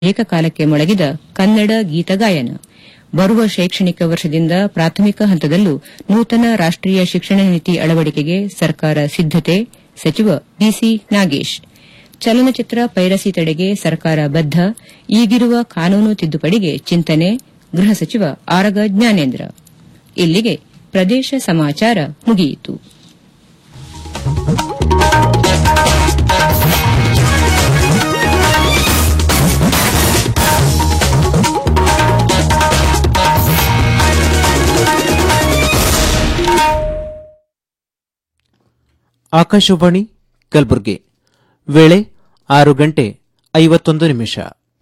ಏಕಕಾಲಕ್ಕೆ ಮೊಳಗಿದ ಕನ್ನಡ ಗೀತಗಾಯನ ಬರುವ ಶೈಕ್ಷಣಿಕ ವರ್ಷದಿಂದ ಪ್ರಾಥಮಿಕ ಹಂತದಲ್ಲೂ ನೂತನ ರಾಷ್ಟೀಯ ಶಿಕ್ಷಣ ನೀತಿ ಅಳವಡಿಕೆಗೆ ಸರ್ಕಾರ ಸಿದ್ದತೆ ಸಚಿವ ಬಿಸಿ ನಾಗೇಶ್ ಚಲನಚಿತ್ರ ಪೈರಸಿ ತಡೆಗೆ ಸರ್ಕಾರ ಬದ್ದ ಈಗಿರುವ ಕಾನೂನು ತಿದ್ದುಪಡಿಗೆ ಚಿಂತನೆ ಗೃಹ ಸಚಿವ ಆರಗ ಜ್ಞಾನೇಂದ್ರ ಇಲ್ಲಿಗೆ ಪ್ರದೇಶ ಸಮಾಚಾರ ಮುಗಿಯಿತು ಆಕಾಶವಾಣಿ ಕಲಬುರಗಿ ವೇಳೆ ಆರು ಗಂಟೆ ಐವತ್ತೊಂದು ನಿಮಿಷ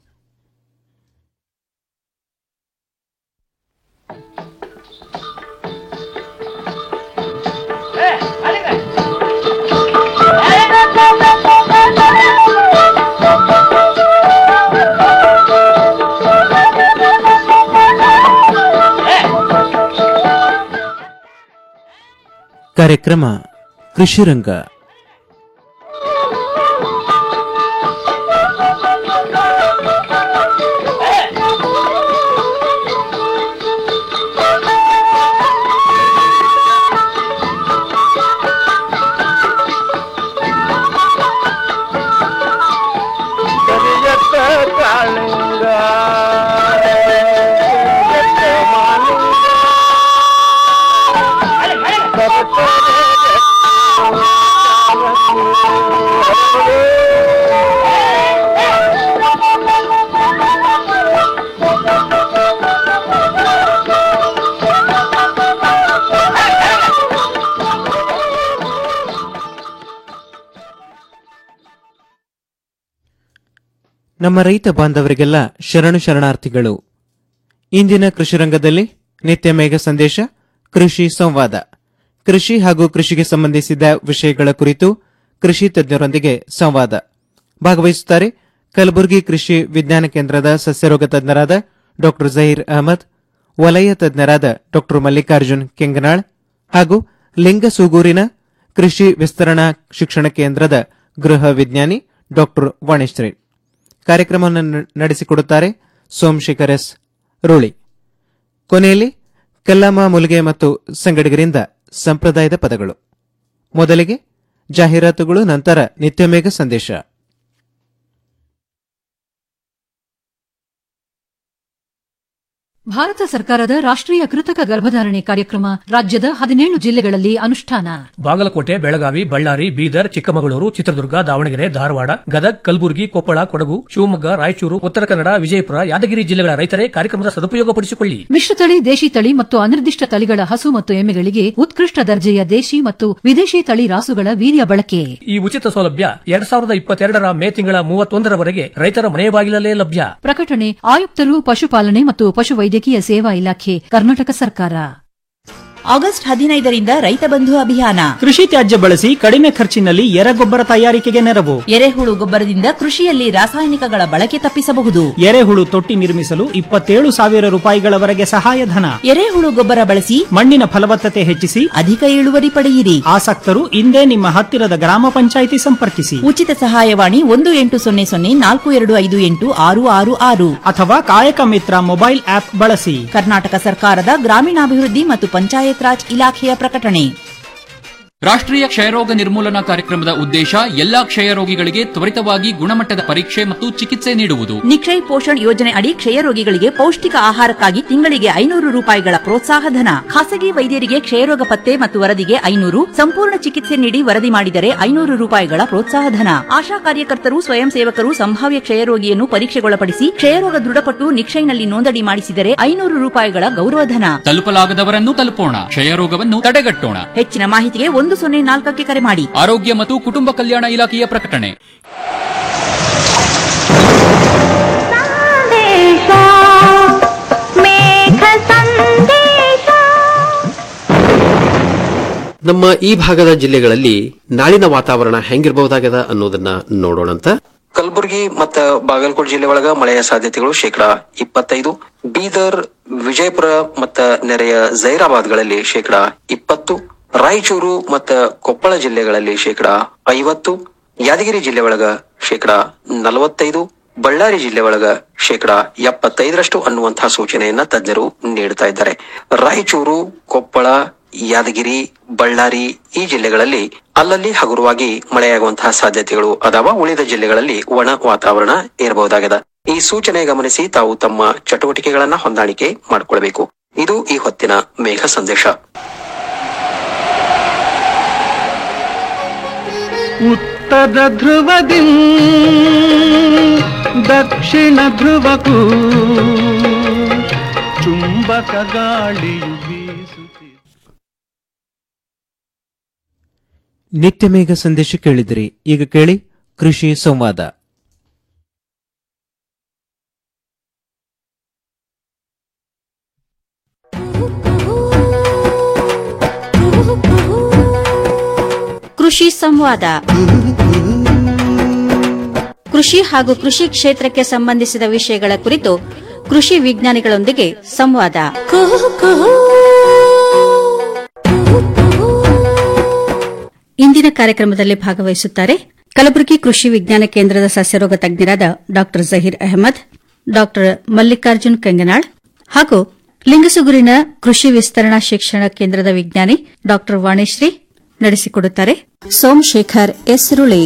ಕಾರ್ಯಕ್ರಮ ಕೃಷಿರಂಗ ಕರಿಯತ್ತ ಕಾಳಿಂಗ ಕರಿಯತ್ತ ಮಾಲಿಂಗ ನಮ್ಮ ರೈತ ಬಾಂಧವರಿಗೆಲ್ಲ ಶರಣು ಶರಣಾರ್ಥಿಗಳು ಇಂದಿನ ಕೃಷಿರಂಗದಲ್ಲಿ ನಿತ್ಯ ಮೇಘ ಸಂದೇಶ ಕೃಷಿ ಸಂವಾದ ಕೃಷಿ ಹಾಗೂ ಕೃಷಿಗೆ ಸಂಬಂಧಿಸಿದ ವಿಷಯಗಳ ಕುರಿತು ಕೃಷಿ ತಜ್ಞರೊಂದಿಗೆ ಸಂವಾದ ಭಾಗವಹಿಸುತ್ತಾರೆ ಕಲಬುರಗಿ ಕೃಷಿ ವಿಜ್ಞಾನ ಕೇಂದ್ರದ ಸಸ್ಯರೋಗ ತಜ್ಞರಾದ ಡಾ ಜಹೀರ್ ಅಹಮದ್ ವಲಯ ತಜ್ಞರಾದ ಡಾ ಮಲ್ಲಿಕಾರ್ಜುನ್ ಕೆಂಗನಾಳ್ ಹಾಗೂ ಲಿಂಗಸೂಗೂರಿನ ಕೃಷಿ ವಿಸ್ತರಣಾ ಶಿಕ್ಷಣ ಕೇಂದ್ರದ ಗೃಹ ವಿಜ್ಞಾನಿ ಡಾ ವಾಣಿಶ್ರೀ ಕಾರ್ಯಕ್ರಮವನ್ನು ನ- ನಡೆಸಿಕೊಡುತ್ತಾರೆ ಸೋಮಶೇಖರ್ ಎಸ್ ರೂಳಿ ಕೊನೆಯಲ್ಲಿ ಕಲ್ಲಮ್ಮ ಮುಲಿಗೆ ಮತ್ತು ಸಂಗಡಿಗರಿಂದ ಸಂಪ್ರದಾಯದ ಪದಗಳು ಮೊದಲಿಗೆ ಜಾಹೀರಾತುಗಳು ನಂತರ ನಿತ್ಯಮೇಘ ಸಂದೇಶ ಭಾರತ ಸರ್ಕಾರದ ರಾಷ್ಟ್ರೀಯ ಕೃತಕ ಗರ್ಭಧಾರಣೆ ಕಾರ್ಯಕ್ರಮ ರಾಜ್ಯದ ಹದಿನೇಳು ಜಿಲ್ಲೆಗಳಲ್ಲಿ ಅನುಷ್ಠಾನ ಬಾಗಲಕೋಟೆ ಬೆಳಗಾವಿ ಬಳ್ಳಾರಿ ಬೀದರ್ ಚಿಕ್ಕಮಗಳೂರು ಚಿತ್ರದುರ್ಗ ದಾವಣಗೆರೆ ಧಾರವಾಡ ಗದಗ್ ಕಲಬುರಗಿ ಕೊಪ್ಪಳ ಕೊಡಗು ಶಿವಮೊಗ್ಗ ರಾಯಚೂರು ಉತ್ತರ ಕನ್ನಡ ವಿಜಯಪುರ ಯಾದಗಿರಿ ಜಿಲ್ಲೆಗಳ ರೈತರೇ ಕಾರ್ಯಕ್ರಮದ ಸದುಪಯೋಗಪಡಿಸಿಕೊಳ್ಳಿ ಮಿಶ್ರತಳಿ ದೇಶಿ ತಳಿ ಮತ್ತು ಅನಿರ್ದಿಷ್ಟ ತಳಿಗಳ ಹಸು ಮತ್ತು ಎಮ್ಮೆಗಳಿಗೆ ಉತ್ಕೃಷ್ಟ ದರ್ಜೆಯ ದೇಶಿ ಮತ್ತು ವಿದೇಶಿ ತಳಿ ರಾಸುಗಳ ವೀರ್ಯ ಬಳಕೆ ಈ ಉಚಿತ ಸೌಲಭ್ಯ ಎರಡ್ ಸಾವಿರದ ಇಪ್ಪತ್ತೆರಡರ ಮೇ ತಿಂಗಳ ಮೂವತ್ತೊಂದರವರೆಗೆ ರೈತರ ಮನೆ ಬಾಗಿಲಲ್ಲೇ ಲಭ್ಯ ಪ್ರಕಟಣೆ ಆಯುಕ್ತರು ಪಶುಪಾಲನೆ ಮತ್ತು ಪಶುವೈದ್ಯಕೀಯ ಸೇವಾ ಇಲಾಖೆ ಕರ್ನಾಟಕ ಸರ್ಕಾರ ಆಗಸ್ಟ್ ಹದಿನೈದರಿಂದ ರೈತ ಬಂಧು ಅಭಿಯಾನ ಕೃಷಿ ತ್ಯಾಜ್ಯ ಬಳಸಿ ಕಡಿಮೆ ಖರ್ಚಿನಲ್ಲಿ ಎರೆಗೊಬ್ಬರ ತಯಾರಿಕೆಗೆ ನೆರವು ಎರೆಹುಳು ಗೊಬ್ಬರದಿಂದ ಕೃಷಿಯಲ್ಲಿ ರಾಸಾಯನಿಕಗಳ ಬಳಕೆ ತಪ್ಪಿಸಬಹುದು ಎರೆಹುಳು ತೊಟ್ಟಿ ನಿರ್ಮಿಸಲು ಇಪ್ಪತ್ತೇಳು ಸಾವಿರ ರೂಪಾಯಿಗಳವರೆಗೆ ಸಹಾಯಧನ ಎರೆಹುಳು ಗೊಬ್ಬರ ಬಳಸಿ ಮಣ್ಣಿನ ಫಲವತ್ತತೆ ಹೆಚ್ಚಿಸಿ ಅಧಿಕ ಇಳುವರಿ ಪಡೆಯಿರಿ ಆಸಕ್ತರು ಇಂದೇ ನಿಮ್ಮ ಹತ್ತಿರದ ಗ್ರಾಮ ಪಂಚಾಯಿತಿ ಸಂಪರ್ಕಿಸಿ ಉಚಿತ ಸಹಾಯವಾಣಿ ಒಂದು ಎಂಟು ಸೊನ್ನೆ ಸೊನ್ನೆ ನಾಲ್ಕು ಎರಡು ಐದು ಎಂಟು ಆರು ಆರು ಆರು ಅಥವಾ ಕಾಯಕ ಮಿತ್ರ ಮೊಬೈಲ್ ಆಪ್ ಬಳಸಿ ಕರ್ನಾಟಕ ಸರ್ಕಾರದ ಗ್ರಾಮೀಣಾಭಿವೃದ್ಧಿ ಮತ್ತು ಪಂಚಾಯತ್ ರಾಜ್ ಇಲಾಖೆಯ ಪ್ರಕಟಣೆ ರಾಷ್ಟ್ರೀಯ ಕ್ಷಯರೋಗ ನಿರ್ಮೂಲನಾ ಕಾರ್ಯಕ್ರಮದ ಉದ್ದೇಶ ಎಲ್ಲಾ ಕ್ಷಯರೋಗಿಗಳಿಗೆ ತ್ವರಿತವಾಗಿ ಗುಣಮಟ್ಟದ ಪರೀಕ್ಷೆ ಮತ್ತು ಚಿಕಿತ್ಸೆ ನೀಡುವುದು ನಿಕ್ಷಯ್ ಪೋಷಣ್ ಯೋಜನೆ ಅಡಿ ಕ್ಷಯರೋಗಿಗಳಿಗೆ ಪೌಷ್ಟಿಕ ಆಹಾರಕ್ಕಾಗಿ ತಿಂಗಳಿಗೆ ಐನೂರು ರೂಪಾಯಿಗಳ ಪ್ರೋತ್ಸಾಹ ಧನ ಖಾಸಗಿ ವೈದ್ಯರಿಗೆ ಕ್ಷಯರೋಗ ಪತ್ತೆ ಮತ್ತು ವರದಿಗೆ ಐನೂರು ಸಂಪೂರ್ಣ ಚಿಕಿತ್ಸೆ ನೀಡಿ ವರದಿ ಮಾಡಿದರೆ ಐನೂರು ರೂಪಾಯಿಗಳ ಪ್ರೋತ್ಸಾಹ ಧನ ಆಶಾ ಕಾರ್ಯಕರ್ತರು ಸ್ವಯಂ ಸೇವಕರು ಸಂಭಾವ್ಯ ಕ್ಷಯರೋಗಿಯನ್ನು ಪರೀಕ್ಷೆಗೊಳಪಡಿಸಿ ಕ್ಷಯರೋಗ ದೃಢಪಟ್ಟು ನಿಕ್ಷಯ್ನಲ್ಲಿ ನೋಂದಣಿ ಮಾಡಿಸಿದರೆ ಐನೂರು ರೂಪಾಯಿಗಳ ಗೌರವಧನ ತಲುಪಲಾಗದವರನ್ನು ತಲುಪೋಣ ಕ್ಷಯರೋಗವನ್ನು ತಡೆಗಟ್ಟೋಣ ಹೆಚ್ಚಿನ ಮಾಹಿತಿಗೆ ಒಂದು ಸೊನ್ನೆ ನಾಲ್ಕಕ್ಕೆ ಕರೆ ಮಾಡಿ ಆರೋಗ್ಯ ಮತ್ತು ಕುಟುಂಬ ಕಲ್ಯಾಣ ಇಲಾಖೆಯ ಪ್ರಕಟಣೆ ನಮ್ಮ ಈ ಭಾಗದ ಜಿಲ್ಲೆಗಳಲ್ಲಿ ನಾಳಿನ ವಾತಾವರಣ ಹೆಂಗಿರಬಹುದಾಗದ ಅನ್ನೋದನ್ನ ನೋಡೋಣಂತ ಕಲಬುರಗಿ ಮತ್ತ ಬಾಗಲಕೋಟೆ ಜಿಲ್ಲೆ ಒಳಗ ಮಳೆಯ ಸಾಧ್ಯತೆಗಳು ಶೇಕಡಾ ಇಪ್ಪತ್ತೈದು ಬೀದರ್ ವಿಜಯಪುರ ಮತ್ತ ನೆರೆಯ ಜೈರಾಬಾದ್ಗಳಲ್ಲಿ ಶೇಕಡಾ ಇಪ್ಪತ್ತು ರಾಯಚೂರು ಮತ್ತ ಕೊಪ್ಪಳ ಜಿಲ್ಲೆಗಳಲ್ಲಿ ಶೇಕಡಾ ಐವತ್ತು ಯಾದಗಿರಿ ಜಿಲ್ಲೆ ಒಳಗ ಶೇಕಡಾ ನಲವತ್ತೈದು ಬಳ್ಳಾರಿ ಜಿಲ್ಲೆ ಒಳಗ ಶೇಕಡಾ ಎಪ್ಪತ್ತೈದರಷ್ಟು ಅನ್ನುವಂತಹ ಸೂಚನೆಯನ್ನ ತಜ್ಞರು ನೀಡುತ್ತಾ ಇದ್ದಾರೆ ರಾಯಚೂರು ಕೊಪ್ಪಳ ಯಾದಗಿರಿ ಬಳ್ಳಾರಿ ಈ ಜಿಲ್ಲೆಗಳಲ್ಲಿ ಅಲ್ಲಲ್ಲಿ ಹಗುರವಾಗಿ ಮಳೆಯಾಗುವಂತಹ ಸಾಧ್ಯತೆಗಳು ಅದಾವ ಉಳಿದ ಜಿಲ್ಲೆಗಳಲ್ಲಿ ಒಣ ವಾತಾವರಣ ಇರಬಹುದಾಗಿದೆ ಈ ಸೂಚನೆ ಗಮನಿಸಿ ತಾವು ತಮ್ಮ ಚಟುವಟಿಕೆಗಳನ್ನ ಹೊಂದಾಣಿಕೆ ಮಾಡಿಕೊಳ್ಬೇಕು ಇದು ಈ ಹೊತ್ತಿನ ಮೇಘ ಸಂದೇಶ ಉತ್ತರ ಧ್ರುವದಿ ದಕ್ಷಿಣ ಧ್ರುವಕ್ಕೂ ಚುಂಬಕ ಗಾಳಿಯು ಬೀಸುತ್ತಿದೆ ನಿತ್ಯ ಮೇಘ ಸಂದೇಶ ಕೇಳಿದಿರಿ ಈಗ ಕೇಳಿ ಕೃಷಿ ಸಂವಾದ ಕೃಷಿ ಸಂವಾದ ಕೃಷಿ ಹಾಗೂ ಕೃಷಿ ಕ್ಷೇತ್ರಕ್ಕೆ ಸಂಬಂಧಿಸಿದ ವಿಷಯಗಳ ಕುರಿತು ಕೃಷಿ ವಿಜ್ಞಾನಿಗಳೊಂದಿಗೆ ಸಂವಾದ ಇಂದಿನ ಕಾರ್ಯಕ್ರಮದಲ್ಲಿ ಭಾಗವಹಿಸುತ್ತಾರೆ ಕಲಬುರಗಿ ಕೃಷಿ ವಿಜ್ಞಾನ ಕೇಂದ್ರದ ಸಸ್ಯರೋಗ ತಜ್ಞರಾದ ಡಾ ಜಹೀರ್ ಅಹಮದ್ ಡಾ ಮಲ್ಲಿಕಾರ್ಜುನ್ ಕಂಗನಾಳ್ ಹಾಗೂ ಲಿಂಗಸುಗೂರಿನ ಕೃಷಿ ವಿಸ್ತರಣಾ ಶಿಕ್ಷಣ ಕೇಂದ್ರದ ವಿಜ್ಞಾನಿ ಡಾ ವಾಣಿಶ್ರೀ ನಡೆಸಿಕೊಡುತ್ತಾರೆ ಸೋಮಶೇಖರ್ ಎಸ್ರುಳಿ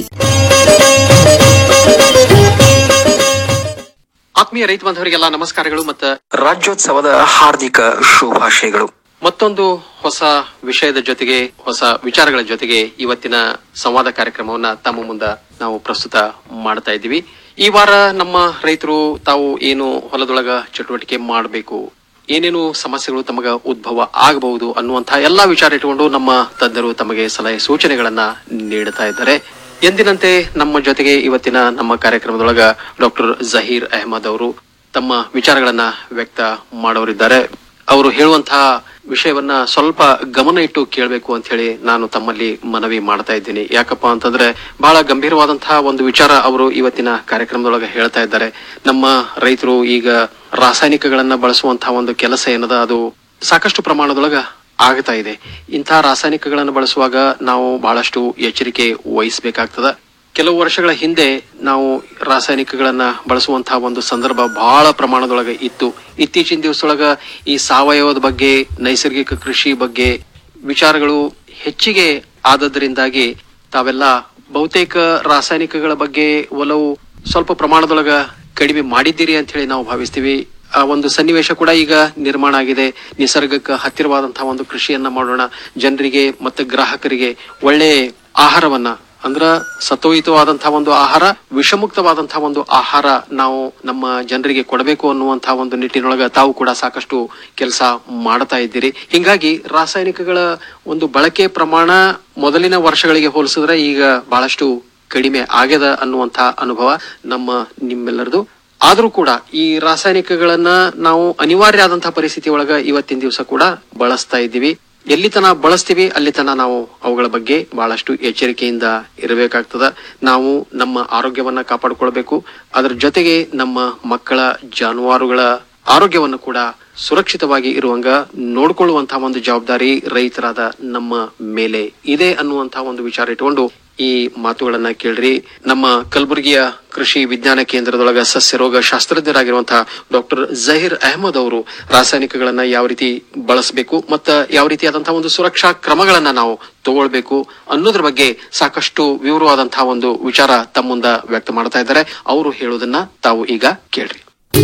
ಆತ್ಮೀಯ ರೈತ ಬಾಂಧವರಿಗೆಲ್ಲ ನಮಸ್ಕಾರಗಳು ಮತ್ತು ರಾಜ್ಯೋತ್ಸವದ ಹಾರ್ದಿಕ ಶುಭಾಶಯಗಳು ಮತ್ತೊಂದು ಹೊಸ ವಿಷಯದ ಜೊತೆಗೆ ಹೊಸ ವಿಚಾರಗಳ ಜೊತೆಗೆ ಇವತ್ತಿನ ಸಂವಾದ ಕಾರ್ಯಕ್ರಮವನ್ನ ತಮ್ಮ ಮುಂದ ನಾವು ಪ್ರಸ್ತುತ ಮಾಡ್ತಾ ಇದ್ದೀವಿ ಈ ವಾರ ನಮ್ಮ ರೈತರು ತಾವು ಏನು ಹೊಲದೊಳಗ ಚಟುವಟಿಕೆ ಮಾಡಬೇಕು ಏನೇನು ಸಮಸ್ಯೆಗಳು ತಮಗ ಉದ್ಭವ ಆಗಬಹುದು ಅನ್ನುವಂತಹ ಎಲ್ಲಾ ವಿಚಾರ ಇಟ್ಟುಕೊಂಡು ನಮ್ಮ ತಜ್ಞರು ತಮಗೆ ಸಲಹೆ ಸೂಚನೆಗಳನ್ನ ನೀಡುತ್ತಾ ಇದ್ದಾರೆ ಎಂದಿನಂತೆ ನಮ್ಮ ಜೊತೆಗೆ ಇವತ್ತಿನ ನಮ್ಮ ಕಾರ್ಯಕ್ರಮದೊಳಗ ಡಾಕ್ಟರ್ ಜಹೀರ್ ಅಹಮದ್ ಅವರು ತಮ್ಮ ವಿಚಾರಗಳನ್ನ ವ್ಯಕ್ತ ಮಾಡೋರಿದ್ದಾರೆ ಅವರು ಹೇಳುವಂತಹ ವಿಷಯವನ್ನ ಸ್ವಲ್ಪ ಗಮನ ಇಟ್ಟು ಕೇಳಬೇಕು ಅಂತ ಹೇಳಿ ನಾನು ತಮ್ಮಲ್ಲಿ ಮನವಿ ಮಾಡ್ತಾ ಇದ್ದೀನಿ ಯಾಕಪ್ಪ ಅಂತಂದ್ರೆ ಬಹಳ ಗಂಭೀರವಾದಂತಹ ಒಂದು ವಿಚಾರ ಅವರು ಇವತ್ತಿನ ಕಾರ್ಯಕ್ರಮದೊಳಗೆ ಹೇಳ್ತಾ ಇದ್ದಾರೆ ನಮ್ಮ ರೈತರು ಈಗ ರಾಸಾಯನಿಕಗಳನ್ನ ಬಳಸುವಂತಹ ಒಂದು ಕೆಲಸ ಏನದ ಅದು ಸಾಕಷ್ಟು ಪ್ರಮಾಣದೊಳಗ ಆಗ್ತಾ ಇದೆ ಇಂತಹ ರಾಸಾಯನಿಕಗಳನ್ನು ಬಳಸುವಾಗ ನಾವು ಬಹಳಷ್ಟು ಎಚ್ಚರಿಕೆ ವಹಿಸಬೇಕಾಗ್ತದ ಕೆಲವು ವರ್ಷಗಳ ಹಿಂದೆ ನಾವು ರಾಸಾಯನಿಕಗಳನ್ನ ಬಳಸುವಂತಹ ಒಂದು ಸಂದರ್ಭ ಬಹಳ ಪ್ರಮಾಣದೊಳಗೆ ಇತ್ತು ಇತ್ತೀಚಿನ ದಿವಸದೊಳಗ ಈ ಸಾವಯವದ ಬಗ್ಗೆ ನೈಸರ್ಗಿಕ ಕೃಷಿ ಬಗ್ಗೆ ವಿಚಾರಗಳು ಹೆಚ್ಚಿಗೆ ಆದದ್ರಿಂದಾಗಿ ತಾವೆಲ್ಲ ಬಹುತೇಕ ರಾಸಾಯನಿಕಗಳ ಬಗ್ಗೆ ಒಲವು ಸ್ವಲ್ಪ ಪ್ರಮಾಣದೊಳಗ ಕಡಿಮೆ ಮಾಡಿದ್ದೀರಿ ಅಂತ ಹೇಳಿ ನಾವು ಭಾವಿಸ್ತೀವಿ ಆ ಒಂದು ಸನ್ನಿವೇಶ ಕೂಡ ಈಗ ನಿರ್ಮಾಣ ಆಗಿದೆ ನಿಸರ್ಗಕ್ಕೆ ಹತ್ತಿರವಾದಂತಹ ಒಂದು ಕೃಷಿಯನ್ನ ಮಾಡೋಣ ಜನರಿಗೆ ಮತ್ತು ಗ್ರಾಹಕರಿಗೆ ಒಳ್ಳೆ ಆಹಾರವನ್ನ ಅಂದ್ರ ಸತ್ವಯುತವಾದಂತಹ ಒಂದು ಆಹಾರ ವಿಷಮುಕ್ತವಾದಂತಹ ಒಂದು ಆಹಾರ ನಾವು ನಮ್ಮ ಜನರಿಗೆ ಕೊಡಬೇಕು ಅನ್ನುವಂತಹ ಒಂದು ನಿಟ್ಟಿನೊಳಗ ತಾವು ಕೂಡ ಸಾಕಷ್ಟು ಕೆಲಸ ಮಾಡ್ತಾ ಇದ್ದೀರಿ ಹಿಂಗಾಗಿ ರಾಸಾಯನಿಕಗಳ ಒಂದು ಬಳಕೆ ಪ್ರಮಾಣ ಮೊದಲಿನ ವರ್ಷಗಳಿಗೆ ಹೋಲಿಸಿದ್ರೆ ಈಗ ಬಹಳಷ್ಟು ಕಡಿಮೆ ಆಗ್ಯದ ಅನ್ನುವಂತಹ ಅನುಭವ ನಮ್ಮ ನಿಮ್ಮೆಲ್ಲರದು ಆದ್ರೂ ಕೂಡ ಈ ರಾಸಾಯನಿಕಗಳನ್ನ ನಾವು ಅನಿವಾರ್ಯ ಆದಂತಹ ಪರಿಸ್ಥಿತಿ ಒಳಗ ಇವತ್ತಿನ ದಿವಸ ಕೂಡ ಬಳಸ್ತಾ ಇದ್ದೀವಿ ಎಲ್ಲಿ ತನ ಬಳಸ್ತೀವಿ ಅಲ್ಲಿ ತನ ನಾವು ಅವುಗಳ ಬಗ್ಗೆ ಬಹಳಷ್ಟು ಎಚ್ಚರಿಕೆಯಿಂದ ಇರಬೇಕಾಗ್ತದ ನಾವು ನಮ್ಮ ಆರೋಗ್ಯವನ್ನ ಕಾಪಾಡಿಕೊಳ್ಬೇಕು ಅದರ ಜೊತೆಗೆ ನಮ್ಮ ಮಕ್ಕಳ ಜಾನುವಾರುಗಳ ಆರೋಗ್ಯವನ್ನು ಕೂಡ ಸುರಕ್ಷಿತವಾಗಿ ಇರುವಂಗ ನೋಡ್ಕೊಳ್ಳುವಂತಹ ಒಂದು ಜವಾಬ್ದಾರಿ ರೈತರಾದ ನಮ್ಮ ಮೇಲೆ ಇದೆ ಅನ್ನುವಂತಹ ಒಂದು ವಿಚಾರ ಇಟ್ಕೊಂಡು ಈ ಮಾತುಗಳನ್ನ ಕೇಳ್ರಿ ನಮ್ಮ ಕಲಬುರಗಿಯ ಕೃಷಿ ವಿಜ್ಞಾನ ಕೇಂದ್ರದೊಳಗ ಸಸ್ಯ ರೋಗ ಶಾಸ್ತ್ರಜ್ಞರಾಗಿರುವಂತಹ ಡಾಕ್ಟರ್ ಜಹೀರ್ ಅಹಮದ್ ಅವರು ರಾಸಾಯನಿಕಗಳನ್ನ ಯಾವ ರೀತಿ ಬಳಸಬೇಕು ಮತ್ತ ಯಾವ ರೀತಿಯಾದಂತಹ ಒಂದು ಸುರಕ್ಷಾ ಕ್ರಮಗಳನ್ನ ನಾವು ತಗೊಳ್ಬೇಕು ಅನ್ನೋದ್ರ ಬಗ್ಗೆ ಸಾಕಷ್ಟು ವಿವರವಾದಂತಹ ಒಂದು ವಿಚಾರ ತಮ್ಮ ಮುಂದ ವ್ಯಕ್ತ ಮಾಡ್ತಾ ಇದ್ದಾರೆ ಅವರು ಹೇಳೋದನ್ನ ತಾವು ಈಗ ಕೇಳ್ರಿ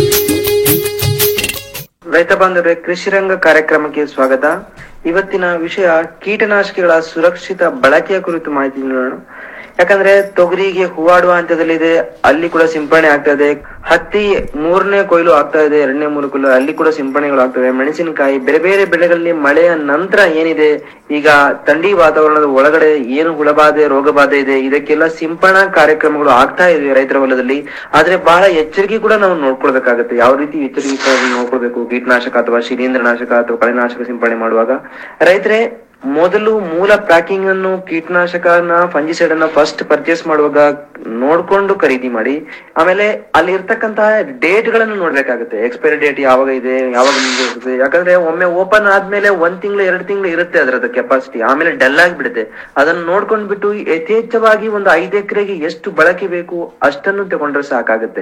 ರೈತ ಬಾಂಧವರೇ ಕೃಷಿ ರಂಗ ಕಾರ್ಯಕ್ರಮಕ್ಕೆ ಸ್ವಾಗತ ಇವತ್ತಿನ ವಿಷಯ ಕೀಟನಾಶಕಗಳ ಸುರಕ್ಷಿತ ಬಳಕೆಯ ಕುರಿತು ಮಾಹಿತಿ ನೀಡೋಣ ಯಾಕಂದ್ರೆ ತೊಗರಿಗೆ ಹೂವಾಡುವ ಹಂತದಲ್ಲಿದೆ ಅಲ್ಲಿ ಕೂಡ ಸಿಂಪಡಣೆ ಆಗ್ತಾ ಇದೆ ಹತ್ತಿ ಮೂರನೇ ಕೊಯ್ಲು ಆಗ್ತಾ ಇದೆ ಎರಡನೇ ಮೂರು ಕೊಯ್ಲು ಅಲ್ಲಿ ಕೂಡ ಸಿಂಪಡಣೆಗಳು ಆಗ್ತವೆ ಮೆಣಸಿನಕಾಯಿ ಬೇರೆ ಬೇರೆ ಬೆಳೆಗಳಲ್ಲಿ ಮಳೆಯ ನಂತರ ಏನಿದೆ ಈಗ ಥಂಡಿ ವಾತಾವರಣದ ಒಳಗಡೆ ಏನು ಹುಳಬಾಧೆ ರೋಗಬಾಧೆ ಇದೆ ಇದಕ್ಕೆಲ್ಲ ಸಿಂಪಡಣಾ ಕಾರ್ಯಕ್ರಮಗಳು ಆಗ್ತಾ ಇವೆ ರೈತರ ಹೊಲದಲ್ಲಿ ಆದ್ರೆ ಬಹಳ ಎಚ್ಚರಿಕೆ ಕೂಡ ನಾವು ನೋಡ್ಕೊಳ್ಬೇಕಾಗುತ್ತೆ ಯಾವ ರೀತಿ ಎಚ್ಚರಿಕೆ ನೋಡ್ಕೊಳ್ಬೇಕು ಕೀಟನಾಶಕ ಅಥವಾ ಶಿಲೀಂಧ್ರನಾಶಕ ಅಥವಾ ಕಳೆನಾಶಕ ಸಿಂಪಡಣೆ ಮಾಡುವಾಗ ರೈತರೇ ಮೊದಲು ಮೂಲ ಪ್ಯಾಕಿಂಗ್ ಅನ್ನು ಕೀಟನಾಶಕನ ಫಂಜಿಸೈಡ್ ಅನ್ನ ಫಸ್ಟ್ ಪರ್ಚೇಸ್ ಮಾಡುವಾಗ ನೋಡ್ಕೊಂಡು ಖರೀದಿ ಮಾಡಿ ಆಮೇಲೆ ಅಲ್ಲಿ ಇರ್ತಕ್ಕಂತಹ ಡೇಟ್ ಗಳನ್ನು ನೋಡ್ಬೇಕಾಗುತ್ತೆ ಎಕ್ಸ್ಪೈರಿ ಡೇಟ್ ಯಾವಾಗ ಇದೆ ಯಾವಾಗ ಮುಂದೆ ಇರುತ್ತೆ ಯಾಕಂದ್ರೆ ಒಮ್ಮೆ ಓಪನ್ ಆದ್ಮೇಲೆ ಒಂದ್ ತಿಂಗಳು ಎರಡು ತಿಂಗಳು ಇರುತ್ತೆ ಅದರದ ಕೆಪಾಸಿಟಿ ಆಮೇಲೆ ಡಲ್ ಆಗಿಬಿಡುತ್ತೆ ಅದನ್ನ ನೋಡ್ಕೊಂಡ್ಬಿಟ್ಟು ಯಥೇಚ್ಛವಾಗಿ ಒಂದು ಐದು ಎಕರೆಗೆ ಎಷ್ಟು ಬಳಕೆ ಬೇಕು ಅಷ್ಟನ್ನು ತಗೊಂಡ್ರೆ ಸಾಕಾಗುತ್ತೆ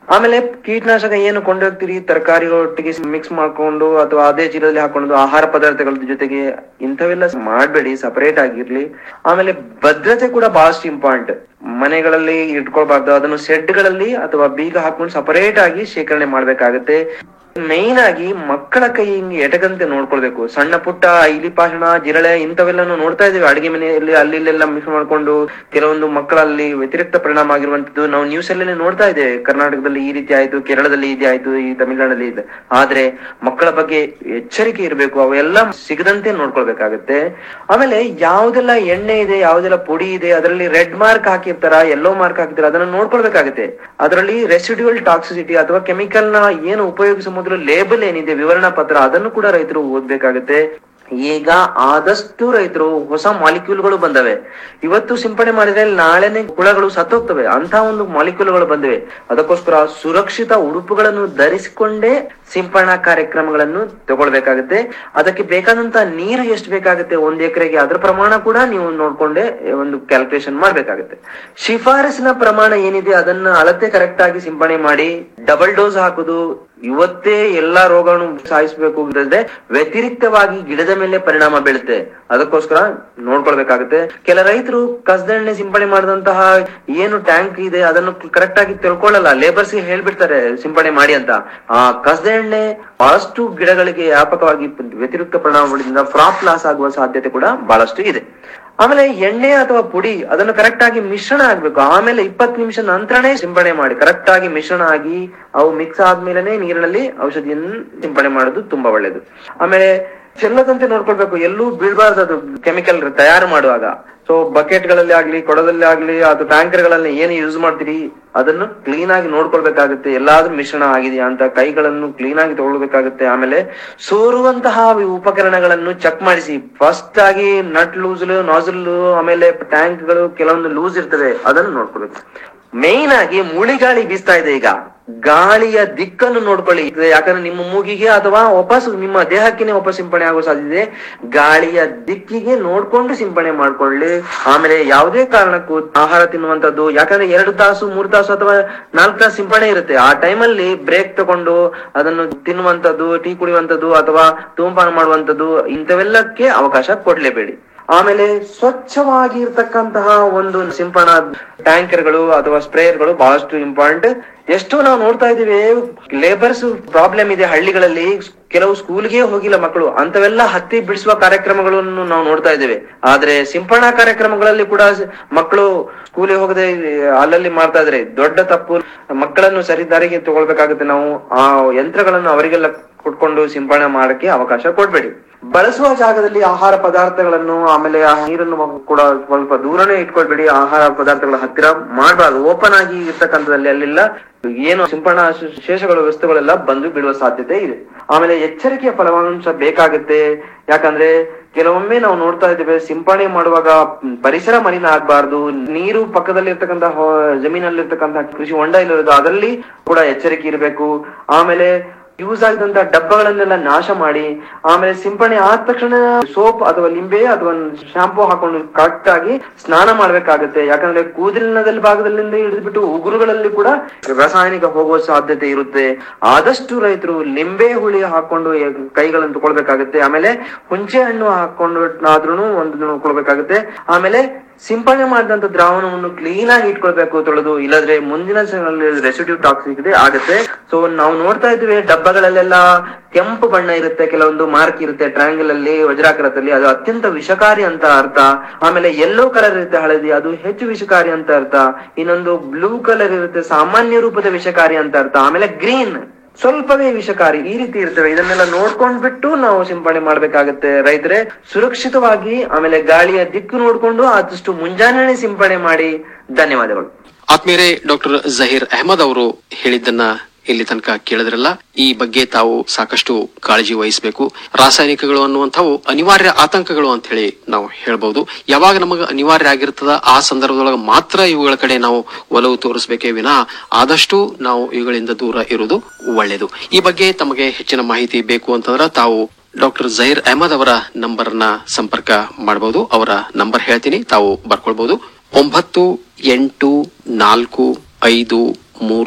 ಆಮೇಲೆ ಕೀಟನಾಶಕ ಏನು ಕೊಂಡೋಗ್ತೀರಿ ತರಕಾರಿಗಳೊಟ್ಟಿಗೆ ಮಿಕ್ಸ್ ಮಾಡ್ಕೊಂಡು ಅಥವಾ ಅದೇ ಚೀಲದಲ್ಲಿ ಹಾಕೊಂಡು ಆಹಾರ ಪದಾರ್ಥಗಳ ಜೊತೆಗೆ ಇಂಥವೆಲ್ಲ ಮಾಡ್ಬೇಡಿ ಸಪರೇಟ್ ಆಗಿರ್ಲಿ ಆಮೇಲೆ ಭದ್ರತೆ ಕೂಡ ಬಹಳಷ್ಟು ಇಂಪಾರ್ಟೆಂಟ್ ಮನೆಗಳಲ್ಲಿ ಇಟ್ಕೊಳ್ಬಾರ್ದು ಅದನ್ನು ಶೆಡ್ ಗಳಲ್ಲಿ ಅಥವಾ ಬೀಗ ಹಾಕೊಂಡು ಸಪರೇಟ್ ಆಗಿ ಶೇಖರಣೆ ಮಾಡ್ಬೇಕಾಗತ್ತೆ ಮೈನ್ ಆಗಿ ಮಕ್ಕಳ ಕೈ ಹಿಂಗೆ ಎಟಕಂತೆ ನೋಡ್ಕೊಳ್ಬೇಕು ಸಣ್ಣ ಪುಟ್ಟ ಇಲಿ ಪಾಷಣ ಜಿರಳೆ ಇಂಥವೆಲ್ಲಾನು ನೋಡ್ತಾ ಇದೀವಿ ಅಡಿಗೆ ಮನೆಯಲ್ಲಿ ಅಲ್ಲಿ ಇಲ್ಲೆಲ್ಲ ಮಿಕ್ಸ್ ಮಾಡ್ಕೊಂಡು ಕೆಲವೊಂದು ಮಕ್ಕಳಲ್ಲಿ ವ್ಯತಿರಿಕ್ತ ಪರಿಣಾಮ ಆಗಿರುವಂತದ್ದು ನಾವು ನ್ಯೂಸ್ ಅಲ್ಲೇ ನೋಡ್ತಾ ಇದ್ದೇವೆ ಕರ್ನಾಟಕದಲ್ಲಿ ಈ ರೀತಿ ಆಯ್ತು ಕೇರಳದಲ್ಲಿ ಇದೆ ಆಯ್ತು ಈ ತಮಿಳುನಾಡಲ್ಲಿ ಇದೆ ಆದ್ರೆ ಮಕ್ಕಳ ಬಗ್ಗೆ ಎಚ್ಚರಿಕೆ ಇರಬೇಕು ಅವೆಲ್ಲ ಸಿಗದಂತೆ ನೋಡ್ಕೊಳ್ಬೇಕಾಗತ್ತೆ ಆಮೇಲೆ ಯಾವ್ದೆಲ್ಲ ಎಣ್ಣೆ ಇದೆ ಯಾವ್ದೆಲ್ಲ ಪುಡಿ ಇದೆ ಅದರಲ್ಲಿ ರೆಡ್ ಮಾರ್ಕ್ ಹಾಕಿರ್ತಾರ ಯೆಲ್ಲೋ ಮಾರ್ಕ್ ಹಾಕಿರ್ತಾರ ಅದನ್ನ ನೋಡ್ಕೊಳ್ಬೇಕಾಗತ್ತೆ ಅದರಲ್ಲಿ ರೆಸಿಡ್ಯೂಯಲ್ ಟಾಕ್ಸಿಸಿಟಿ ಅಥವಾ ಕೆಮಿಕಲ್ ನ ಏನು ಉಪಯೋಗಿಸುವ ಮೊದಲು ಲೇಬಲ್ ಏನಿದೆ ವಿವರಣಾ ಪತ್ರ ಅದನ್ನು ಕೂಡ ರೈತರು ಓದ್ಬೇಕಾಗತ್ತೆ ಈಗ ಆದಷ್ಟು ರೈತರು ಹೊಸ ಮಾಲಿಕ್ಯೂಲ್ಗಳು ಬಂದವೆ ಇವತ್ತು ಸಿಂಪಡಣೆ ಮಾಡಿದ್ರೆ ನಾಳೆನೆ ಹುಳಗಳು ಸತ್ತೋಗ್ತವೆ ಅಂತ ಒಂದು ಮಾಲಿಕ್ಯೂಲ್ಗಳು ಬಂದಿವೆ ಅದಕ್ಕೋಸ್ಕರ ಸುರಕ್ಷಿತ ಉಡುಪುಗಳನ್ನು ಧರಿಸಿಕೊಂಡೇ ಸಿಂಪಡಣಾ ಕಾರ್ಯಕ್ರಮಗಳನ್ನು ತಗೊಳ್ಬೇಕಾಗುತ್ತೆ ಅದಕ್ಕೆ ಬೇಕಾದಂತ ನೀರು ಎಷ್ಟು ಬೇಕಾಗುತ್ತೆ ಒಂದ್ ಎಕರೆಗೆ ಅದ್ರ ಪ್ರಮಾಣ ಕೂಡ ನೀವು ನೋಡ್ಕೊಂಡೆ ಒಂದು ಕ್ಯಾಲ್ಕುಲೇಷನ್ ಮಾಡ್ಬೇಕಾಗುತ್ತೆ ಶಿಫಾರಸಿನ ಪ್ರಮಾಣ ಏನಿದೆ ಅದನ್ನ ಅಳತೆ ಕರೆಕ್ಟ್ ಆಗಿ ಸಿಂಪಡಣೆ ಮಾಡಿ ಡಬಲ್ ಡೋಸ್ ಹಾಕುದು ಇವತ್ತೇ ಎಲ್ಲಾ ರೋಗಗಳನ್ನು ಸಾಯಿಸಬೇಕು ಇಲ್ಲದೆ ವ್ಯತಿರಿಕ್ತವಾಗಿ ಗಿಡದ ಮೇಲೆ ಪರಿಣಾಮ ಬೀಳುತ್ತೆ ಅದಕ್ಕೋಸ್ಕರ ನೋಡ್ಕೊಳ್ಬೇಕಾಗುತ್ತೆ ಕೆಲ ರೈತರು ಕಸದೆಣ್ಣೆ ಸಿಂಪಡಣೆ ಮಾಡಿದಂತಹ ಏನು ಟ್ಯಾಂಕ್ ಇದೆ ಅದನ್ನು ಕರೆಕ್ಟ್ ಆಗಿ ತಿಳ್ಕೊಳ್ಳಲ್ಲ ಲೇಬರ್ಸ್ ಗೆ ಹೇಳ್ಬಿಡ್ತಾರೆ ಸಿಂಪಡಣೆ ಮಾಡಿ ಅಂತ ಆ ಕಸದ ಎಣ್ಣೆ ಬಹಳಷ್ಟು ಗಿಡಗಳಿಗೆ ವ್ಯಾಪಕವಾಗಿ ವ್ಯತಿರಿಕ್ತ ಪರಿಣಾಮ ಬೀಳೋದ್ರಿಂದ ಕ್ರಾಪ್ ಲಾಸ್ ಆಗುವ ಸಾಧ್ಯತೆ ಕೂಡ ಬಹಳಷ್ಟು ಇದೆ ಆಮೇಲೆ ಎಣ್ಣೆ ಅಥವಾ ಪುಡಿ ಅದನ್ನು ಕರೆಕ್ಟ್ ಆಗಿ ಮಿಶ್ರಣ ಆಗ್ಬೇಕು ಆಮೇಲೆ ಇಪ್ಪತ್ತು ನಿಮಿಷ ನಂತರನೇ ಸಿಂಪಡಣೆ ಮಾಡಿ ಕರೆಕ್ಟ್ ಆಗಿ ಮಿಶ್ರಣ ಆಗಿ ಅವು ಮಿಕ್ಸ್ ಆದ್ಮೇಲೆ ನೀರಿನಲ್ಲಿ ಔಷಧಿಯನ್ನು ಸಿಂಪಡಣೆ ಮಾಡೋದು ತುಂಬಾ ಒಳ್ಳೇದು ಆಮೇಲೆ ಚೆಲ್ಲದಂತೆ ನೋಡ್ಕೊಳ್ಬೇಕು ಎಲ್ಲೂ ಬೀಳ್ಬಾರ್ದು ಅದು ಕೆಮಿಕಲ್ ತಯಾರು ಮಾಡುವಾಗ ಸೊ ಬಕೆಟ್ ಗಳಲ್ಲಿ ಆಗ್ಲಿ ಕೊಡದಲ್ಲಿ ಆಗ್ಲಿ ಅದು ಟ್ಯಾಂಕರ್ ಗಳಲ್ಲಿ ಏನು ಯೂಸ್ ಮಾಡ್ತೀರಿ ಅದನ್ನು ಕ್ಲೀನ್ ಆಗಿ ನೋಡ್ಕೊಳ್ಬೇಕಾಗುತ್ತೆ ಎಲ್ಲಾದ್ರೂ ಮಿಶ್ರಣ ಆಗಿದೆಯಾ ಅಂತ ಕೈಗಳನ್ನು ಕ್ಲೀನ್ ಆಗಿ ತಗೊಳ್ಬೇಕಾಗುತ್ತೆ ಆಮೇಲೆ ಸೋರುವಂತಹ ಉಪಕರಣಗಳನ್ನು ಚೆಕ್ ಮಾಡಿಸಿ ಫಸ್ಟ್ ಆಗಿ ನಟ್ ಲೂಸ್ ನಾಜಲ್ ಆಮೇಲೆ ಟ್ಯಾಂಕ್ ಗಳು ಕೆಲವೊಂದು ಲೂಸ್ ಇರ್ತವೆ ಅದನ್ನು ನೋಡ್ಕೊಳ್ಬೇಕು ಮೇನ್ ಆಗಿ ಮುಳಿಗಾಳಿ ಬೀಸ್ತಾ ಇದೆ ಈಗ ಗಾಳಿಯ ದಿಕ್ಕನ್ನು ನೋಡ್ಕೊಳ್ಳಿ ಯಾಕಂದ್ರೆ ನಿಮ್ಮ ಮೂಗಿಗೆ ಅಥವಾ ವಾಪಸ್ ನಿಮ್ಮ ದೇಹಕ್ಕೆ ವಾಪಸ್ ಸಿಂಪಡಣೆ ಆಗೋ ಸಾಧ್ಯತೆ ಗಾಳಿಯ ದಿಕ್ಕಿಗೆ ನೋಡ್ಕೊಂಡು ಸಿಂಪಡಣೆ ಮಾಡ್ಕೊಳ್ಳಿ ಆಮೇಲೆ ಯಾವುದೇ ಕಾರಣಕ್ಕೂ ಆಹಾರ ತಿನ್ನುವಂತದ್ದು ಯಾಕಂದ್ರೆ ಎರಡು ತಾಸು ಮೂರು ತಾಸು ಅಥವಾ ನಾಲ್ಕು ತಾಸು ಸಿಂಪಡಣೆ ಇರುತ್ತೆ ಆ ಟೈಮಲ್ಲಿ ಬ್ರೇಕ್ ತಗೊಂಡು ಅದನ್ನು ತಿನ್ನುವಂತದ್ದು ಟೀ ಕುಡಿಯುವಂತದ್ದು ಅಥವಾ ಧೂಮಪಾನ ಮಾಡುವಂತದ್ದು ಇಂಥವೆಲ್ಲಕ್ಕೆ ಅವಕಾಶ ಕೊಡ್ಲೇಬೇಡಿ ಆಮೇಲೆ ಸ್ವಚ್ಛವಾಗಿ ಇರ್ತಕ್ಕಂತಹ ಒಂದು ಸಿಂಪಡಣಾ ಟ್ಯಾಂಕರ್ಗಳು ಅಥವಾ ಸ್ಪ್ರೇಯರ್ಗಳು ಬಹಳಷ್ಟು ಇಂಪಾರ್ಟೆಂಟ್ ಎಷ್ಟೋ ನಾವು ನೋಡ್ತಾ ಇದೀವಿ ಲೇಬರ್ಸ್ ಪ್ರಾಬ್ಲಮ್ ಇದೆ ಹಳ್ಳಿಗಳಲ್ಲಿ ಕೆಲವು ಸ್ಕೂಲ್ಗೆ ಹೋಗಿಲ್ಲ ಮಕ್ಕಳು ಅಂತವೆಲ್ಲ ಹತ್ತಿ ಬಿಡಿಸುವ ಕಾರ್ಯಕ್ರಮಗಳನ್ನು ನಾವು ನೋಡ್ತಾ ಇದ್ದೇವೆ ಆದ್ರೆ ಸಿಂಪಡಣಾ ಕಾರ್ಯಕ್ರಮಗಳಲ್ಲಿ ಕೂಡ ಮಕ್ಕಳು ಸ್ಕೂಲಿಗೆ ಹೋಗದೆ ಅಲ್ಲಲ್ಲಿ ಮಾಡ್ತಾ ಇದ್ರೆ ದೊಡ್ಡ ತಪ್ಪು ಮಕ್ಕಳನ್ನು ಸರಿ ದಾರಿಗೆ ತಗೊಳ್ಬೇಕಾಗುತ್ತೆ ನಾವು ಆ ಯಂತ್ರಗಳನ್ನು ಅವರಿಗೆಲ್ಲ ಕೊಟ್ಕೊಂಡು ಸಿಂಪಡಣೆ ಮಾಡಕ್ಕೆ ಅವಕಾಶ ಕೊಡ್ಬೇಡಿ ಬಳಸುವ ಜಾಗದಲ್ಲಿ ಆಹಾರ ಪದಾರ್ಥಗಳನ್ನು ಆಮೇಲೆ ಆ ನೀರನ್ನು ಕೂಡ ಸ್ವಲ್ಪ ದೂರನೇ ಇಟ್ಕೊಳ್ಬೇಡಿ ಆಹಾರ ಪದಾರ್ಥಗಳ ಹತ್ತಿರ ಮಾಡಬಾರ್ದು ಓಪನ್ ಆಗಿ ಇರ್ತಕ್ಕಂಥದ್ದಲ್ಲಿ ಅಲ್ಲೆಲ್ಲ ಏನು ಸಿಂಪಡಣಾ ಶೇಷಗಳು ವಸ್ತುಗಳೆಲ್ಲ ಬಂದು ಬಿಡುವ ಸಾಧ್ಯತೆ ಇದೆ ಆಮೇಲೆ ಎಚ್ಚರಿಕೆಯ ಫಲವಾಂಶ ಬೇಕಾಗುತ್ತೆ ಯಾಕಂದ್ರೆ ಕೆಲವೊಮ್ಮೆ ನಾವು ನೋಡ್ತಾ ಇದ್ದೇವೆ ಸಿಂಪಡಣೆ ಮಾಡುವಾಗ ಪರಿಸರ ಮಲಿನ ಆಗ್ಬಾರ್ದು ನೀರು ಪಕ್ಕದಲ್ಲಿ ಇರ್ತಕ್ಕಂಥ ಜಮೀನಲ್ಲಿ ಇರ್ತಕ್ಕಂಥ ಕೃಷಿ ಹೊಂಡ ಇಲ್ಲಿರೋದು ಅದರಲ್ಲಿ ಕೂಡ ಎಚ್ಚರಿಕೆ ಇರಬೇಕು ಆಮೇಲೆ ಯೂಸ್ ಆಗಿದಂತ ಡಬ್ಬಗಳನ್ನೆಲ್ಲ ನಾಶ ಮಾಡಿ ಆಮೇಲೆ ಸಿಂಪಡಣೆ ಆದ ತಕ್ಷಣ ಸೋಪ್ ಅಥವಾ ಲಿಂಬೆ ಅಥವಾ ಶಾಂಪೂ ಹಾಕೊಂಡು ಕರೆಕ್ಟ್ ಆಗಿ ಸ್ನಾನ ಮಾಡ್ಬೇಕಾಗತ್ತೆ ಯಾಕಂದ್ರೆ ಕೂದಲಿನದಲ್ಲಿ ಭಾಗದಲ್ಲಿಂದ ಹಿಡಿದ್ಬಿಟ್ಟು ಉಗುರುಗಳಲ್ಲಿ ಕೂಡ ರಾಸಾಯನಿಕ ಹೋಗುವ ಸಾಧ್ಯತೆ ಇರುತ್ತೆ ಆದಷ್ಟು ರೈತರು ಲಿಂಬೆ ಹುಳಿ ಹಾಕೊಂಡು ಕೈಗಳನ್ನು ತಗೊಳ್ಬೇಕಾಗತ್ತೆ ಆಮೇಲೆ ಹುಂಚೆ ಹಣ್ಣು ಹಾಕೊಂಡು ಆದ್ರೂ ಒಂದು ಕೊಳ್ಬೇಕಾಗುತ್ತೆ ಆಮೇಲೆ ಸಿಂಪಡಣೆ ಮಾಡಿದಂತ ದ್ರಾವಣವನ್ನು ಕ್ಲೀನ್ ಆಗಿ ಇಟ್ಕೊಳ್ಬೇಕು ತೊಳೆದು ಇಲ್ಲದ್ರೆ ಮುಂದಿನ ರೆಸಿಡ್ಯೂ ಟಾಕ್ಸಿಕ್ ಇದೆ ಆಗುತ್ತೆ ಸೊ ನಾವು ನೋಡ್ತಾ ಇದ್ದೀವಿ ಡಬ್ಬಗಳಲ್ಲೆಲ್ಲ ಕೆಂಪು ಬಣ್ಣ ಇರುತ್ತೆ ಕೆಲವೊಂದು ಮಾರ್ಕ್ ಇರುತ್ತೆ ಟ್ರಯಾಂಗಲ್ ಅಲ್ಲಿ ವಜ್ರಾಕರದಲ್ಲಿ ಅದು ಅತ್ಯಂತ ವಿಷಕಾರಿ ಅಂತ ಅರ್ಥ ಆಮೇಲೆ ಯೆಲ್ಲೋ ಕಲರ್ ಇರುತ್ತೆ ಹಳದಿ ಅದು ಹೆಚ್ಚು ವಿಷಕಾರಿ ಅಂತ ಅರ್ಥ ಇನ್ನೊಂದು ಬ್ಲೂ ಕಲರ್ ಇರುತ್ತೆ ಸಾಮಾನ್ಯ ರೂಪದ ವಿಷಕಾರಿ ಅಂತ ಅರ್ಥ ಆಮೇಲೆ ಗ್ರೀನ್ ಸ್ವಲ್ಪವೇ ವಿಷಕಾರಿ ಈ ರೀತಿ ಇರ್ತವೆ ಇದನ್ನೆಲ್ಲ ನೋಡ್ಕೊಂಡ್ಬಿಟ್ಟು ನಾವು ಸಿಂಪಡಣೆ ಮಾಡ್ಬೇಕಾಗತ್ತೆ ರೈತರೇ ಸುರಕ್ಷಿತವಾಗಿ ಆಮೇಲೆ ಗಾಳಿಯ ದಿಕ್ಕು ನೋಡ್ಕೊಂಡು ಆದಷ್ಟು ಮುಂಜಾನೆ ಸಿಂಪಡಣೆ ಮಾಡಿ ಧನ್ಯವಾದಗಳು ಆತ್ಮೀಯರೇ ಡಾಕ್ಟರ್ ಜಹೀರ್ ಅಹಮದ್ ಅವರು ಹೇಳಿದ್ದನ್ನ ಇಲ್ಲಿ ತನಕ ಕೇಳಿದ್ರಲ್ಲ ಈ ಬಗ್ಗೆ ತಾವು ಸಾಕಷ್ಟು ಕಾಳಜಿ ವಹಿಸಬೇಕು ರಾಸಾಯನಿಕಗಳು ಅನ್ನುವಂಥವು ಅನಿವಾರ್ಯ ಆತಂಕಗಳು ಅಂತ ಹೇಳಿ ನಾವು ಹೇಳ್ಬಹುದು ಯಾವಾಗ ನಮಗೆ ಅನಿವಾರ್ಯ ಆಗಿರ್ತದ ಆ ಸಂದರ್ಭದೊಳಗೆ ಮಾತ್ರ ಇವುಗಳ ಕಡೆ ನಾವು ಒಲವು ತೋರಿಸಬೇಕೇ ವಿನ ಆದಷ್ಟು ನಾವು ಇವುಗಳಿಂದ ದೂರ ಇರುವುದು ಒಳ್ಳೆಯದು ಈ ಬಗ್ಗೆ ತಮಗೆ ಹೆಚ್ಚಿನ ಮಾಹಿತಿ ಬೇಕು ಅಂತಂದ್ರೆ ತಾವು ಡಾಕ್ಟರ್ ಜಹೀರ್ ಅಹಮದ್ ಅವರ ನಂಬರ್ ನ ಸಂಪರ್ಕ ಮಾಡಬಹುದು ಅವರ ನಂಬರ್ ಹೇಳ್ತೀನಿ ತಾವು ಬರ್ಕೊಳ್ಬಹುದು ಒಂಬತ್ತು ಎಂಟು ನಾಲ್ಕು ಐದು ಮೂರು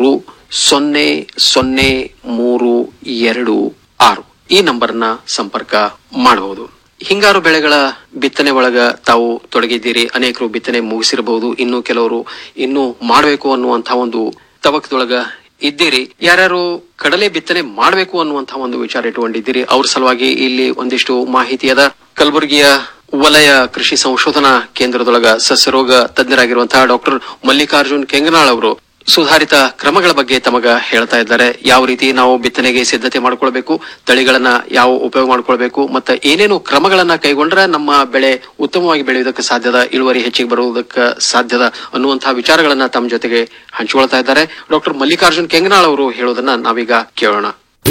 ಸೊನ್ನೆ ಸೊನ್ನೆ ಮೂರು ಎರಡು ಆರು ಈ ನಂಬರ್ನ ಸಂಪರ್ಕ ಮಾಡಬಹುದು ಹಿಂಗಾರು ಬೆಳೆಗಳ ಬಿತ್ತನೆ ಒಳಗ ತಾವು ತೊಡಗಿದ್ದೀರಿ ಅನೇಕರು ಬಿತ್ತನೆ ಮುಗಿಸಿರಬಹುದು ಇನ್ನು ಕೆಲವರು ಇನ್ನು ಮಾಡಬೇಕು ಅನ್ನುವಂತಹ ಒಂದು ತವಕದೊಳಗ ಇದ್ದೀರಿ ಯಾರ್ಯಾರು ಕಡಲೆ ಬಿತ್ತನೆ ಮಾಡಬೇಕು ಅನ್ನುವಂತಹ ಒಂದು ವಿಚಾರ ಇಟ್ಟುಕೊಂಡಿದ್ದೀರಿ ಅವ್ರ ಸಲುವಾಗಿ ಇಲ್ಲಿ ಒಂದಿಷ್ಟು ಮಾಹಿತಿ ಅದ ಕಲಬುರಗಿಯ ವಲಯ ಕೃಷಿ ಸಂಶೋಧನಾ ಕೇಂದ್ರದೊಳಗ ಸಸ್ಯರೋಗ ತಜ್ಞರಾಗಿರುವಂತಹ ಡಾಕ್ಟರ್ ಮಲ್ಲಿಕಾರ್ಜುನ್ ಕೆಂಗನಾಳ್ ಅವರು ಸುಧಾರಿತ ಕ್ರಮಗಳ ಬಗ್ಗೆ ತಮಗ ಹೇಳ್ತಾ ಇದ್ದಾರೆ ಯಾವ ರೀತಿ ನಾವು ಬಿತ್ತನೆಗೆ ಸಿದ್ಧತೆ ಮಾಡ್ಕೊಳ್ಬೇಕು ತಳಿಗಳನ್ನ ಯಾವ ಉಪಯೋಗ ಮಾಡ್ಕೊಳ್ಬೇಕು ಮತ್ತೆ ಏನೇನು ಕ್ರಮಗಳನ್ನ ಕೈಗೊಂಡ್ರೆ ನಮ್ಮ ಬೆಳೆ ಉತ್ತಮವಾಗಿ ಬೆಳೆಯುವುದಕ್ಕೆ ಸಾಧ್ಯದ ಇಳುವರಿ ಹೆಚ್ಚಿಗೆ ಬರುವುದಕ್ಕೆ ಸಾಧ್ಯದ ಅನ್ನುವಂತಹ ವಿಚಾರಗಳನ್ನ ತಮ್ಮ ಜೊತೆಗೆ ಹಂಚಿಕೊಳ್ತಾ ಇದ್ದಾರೆ ಡಾಕ್ಟರ್ ಮಲ್ಲಿಕಾರ್ಜುನ್ ಕೆಂಗನಾಳ್ ಅವರು ಹೇಳೋದನ್ನ ನಾವೀಗ ಕೇಳೋಣ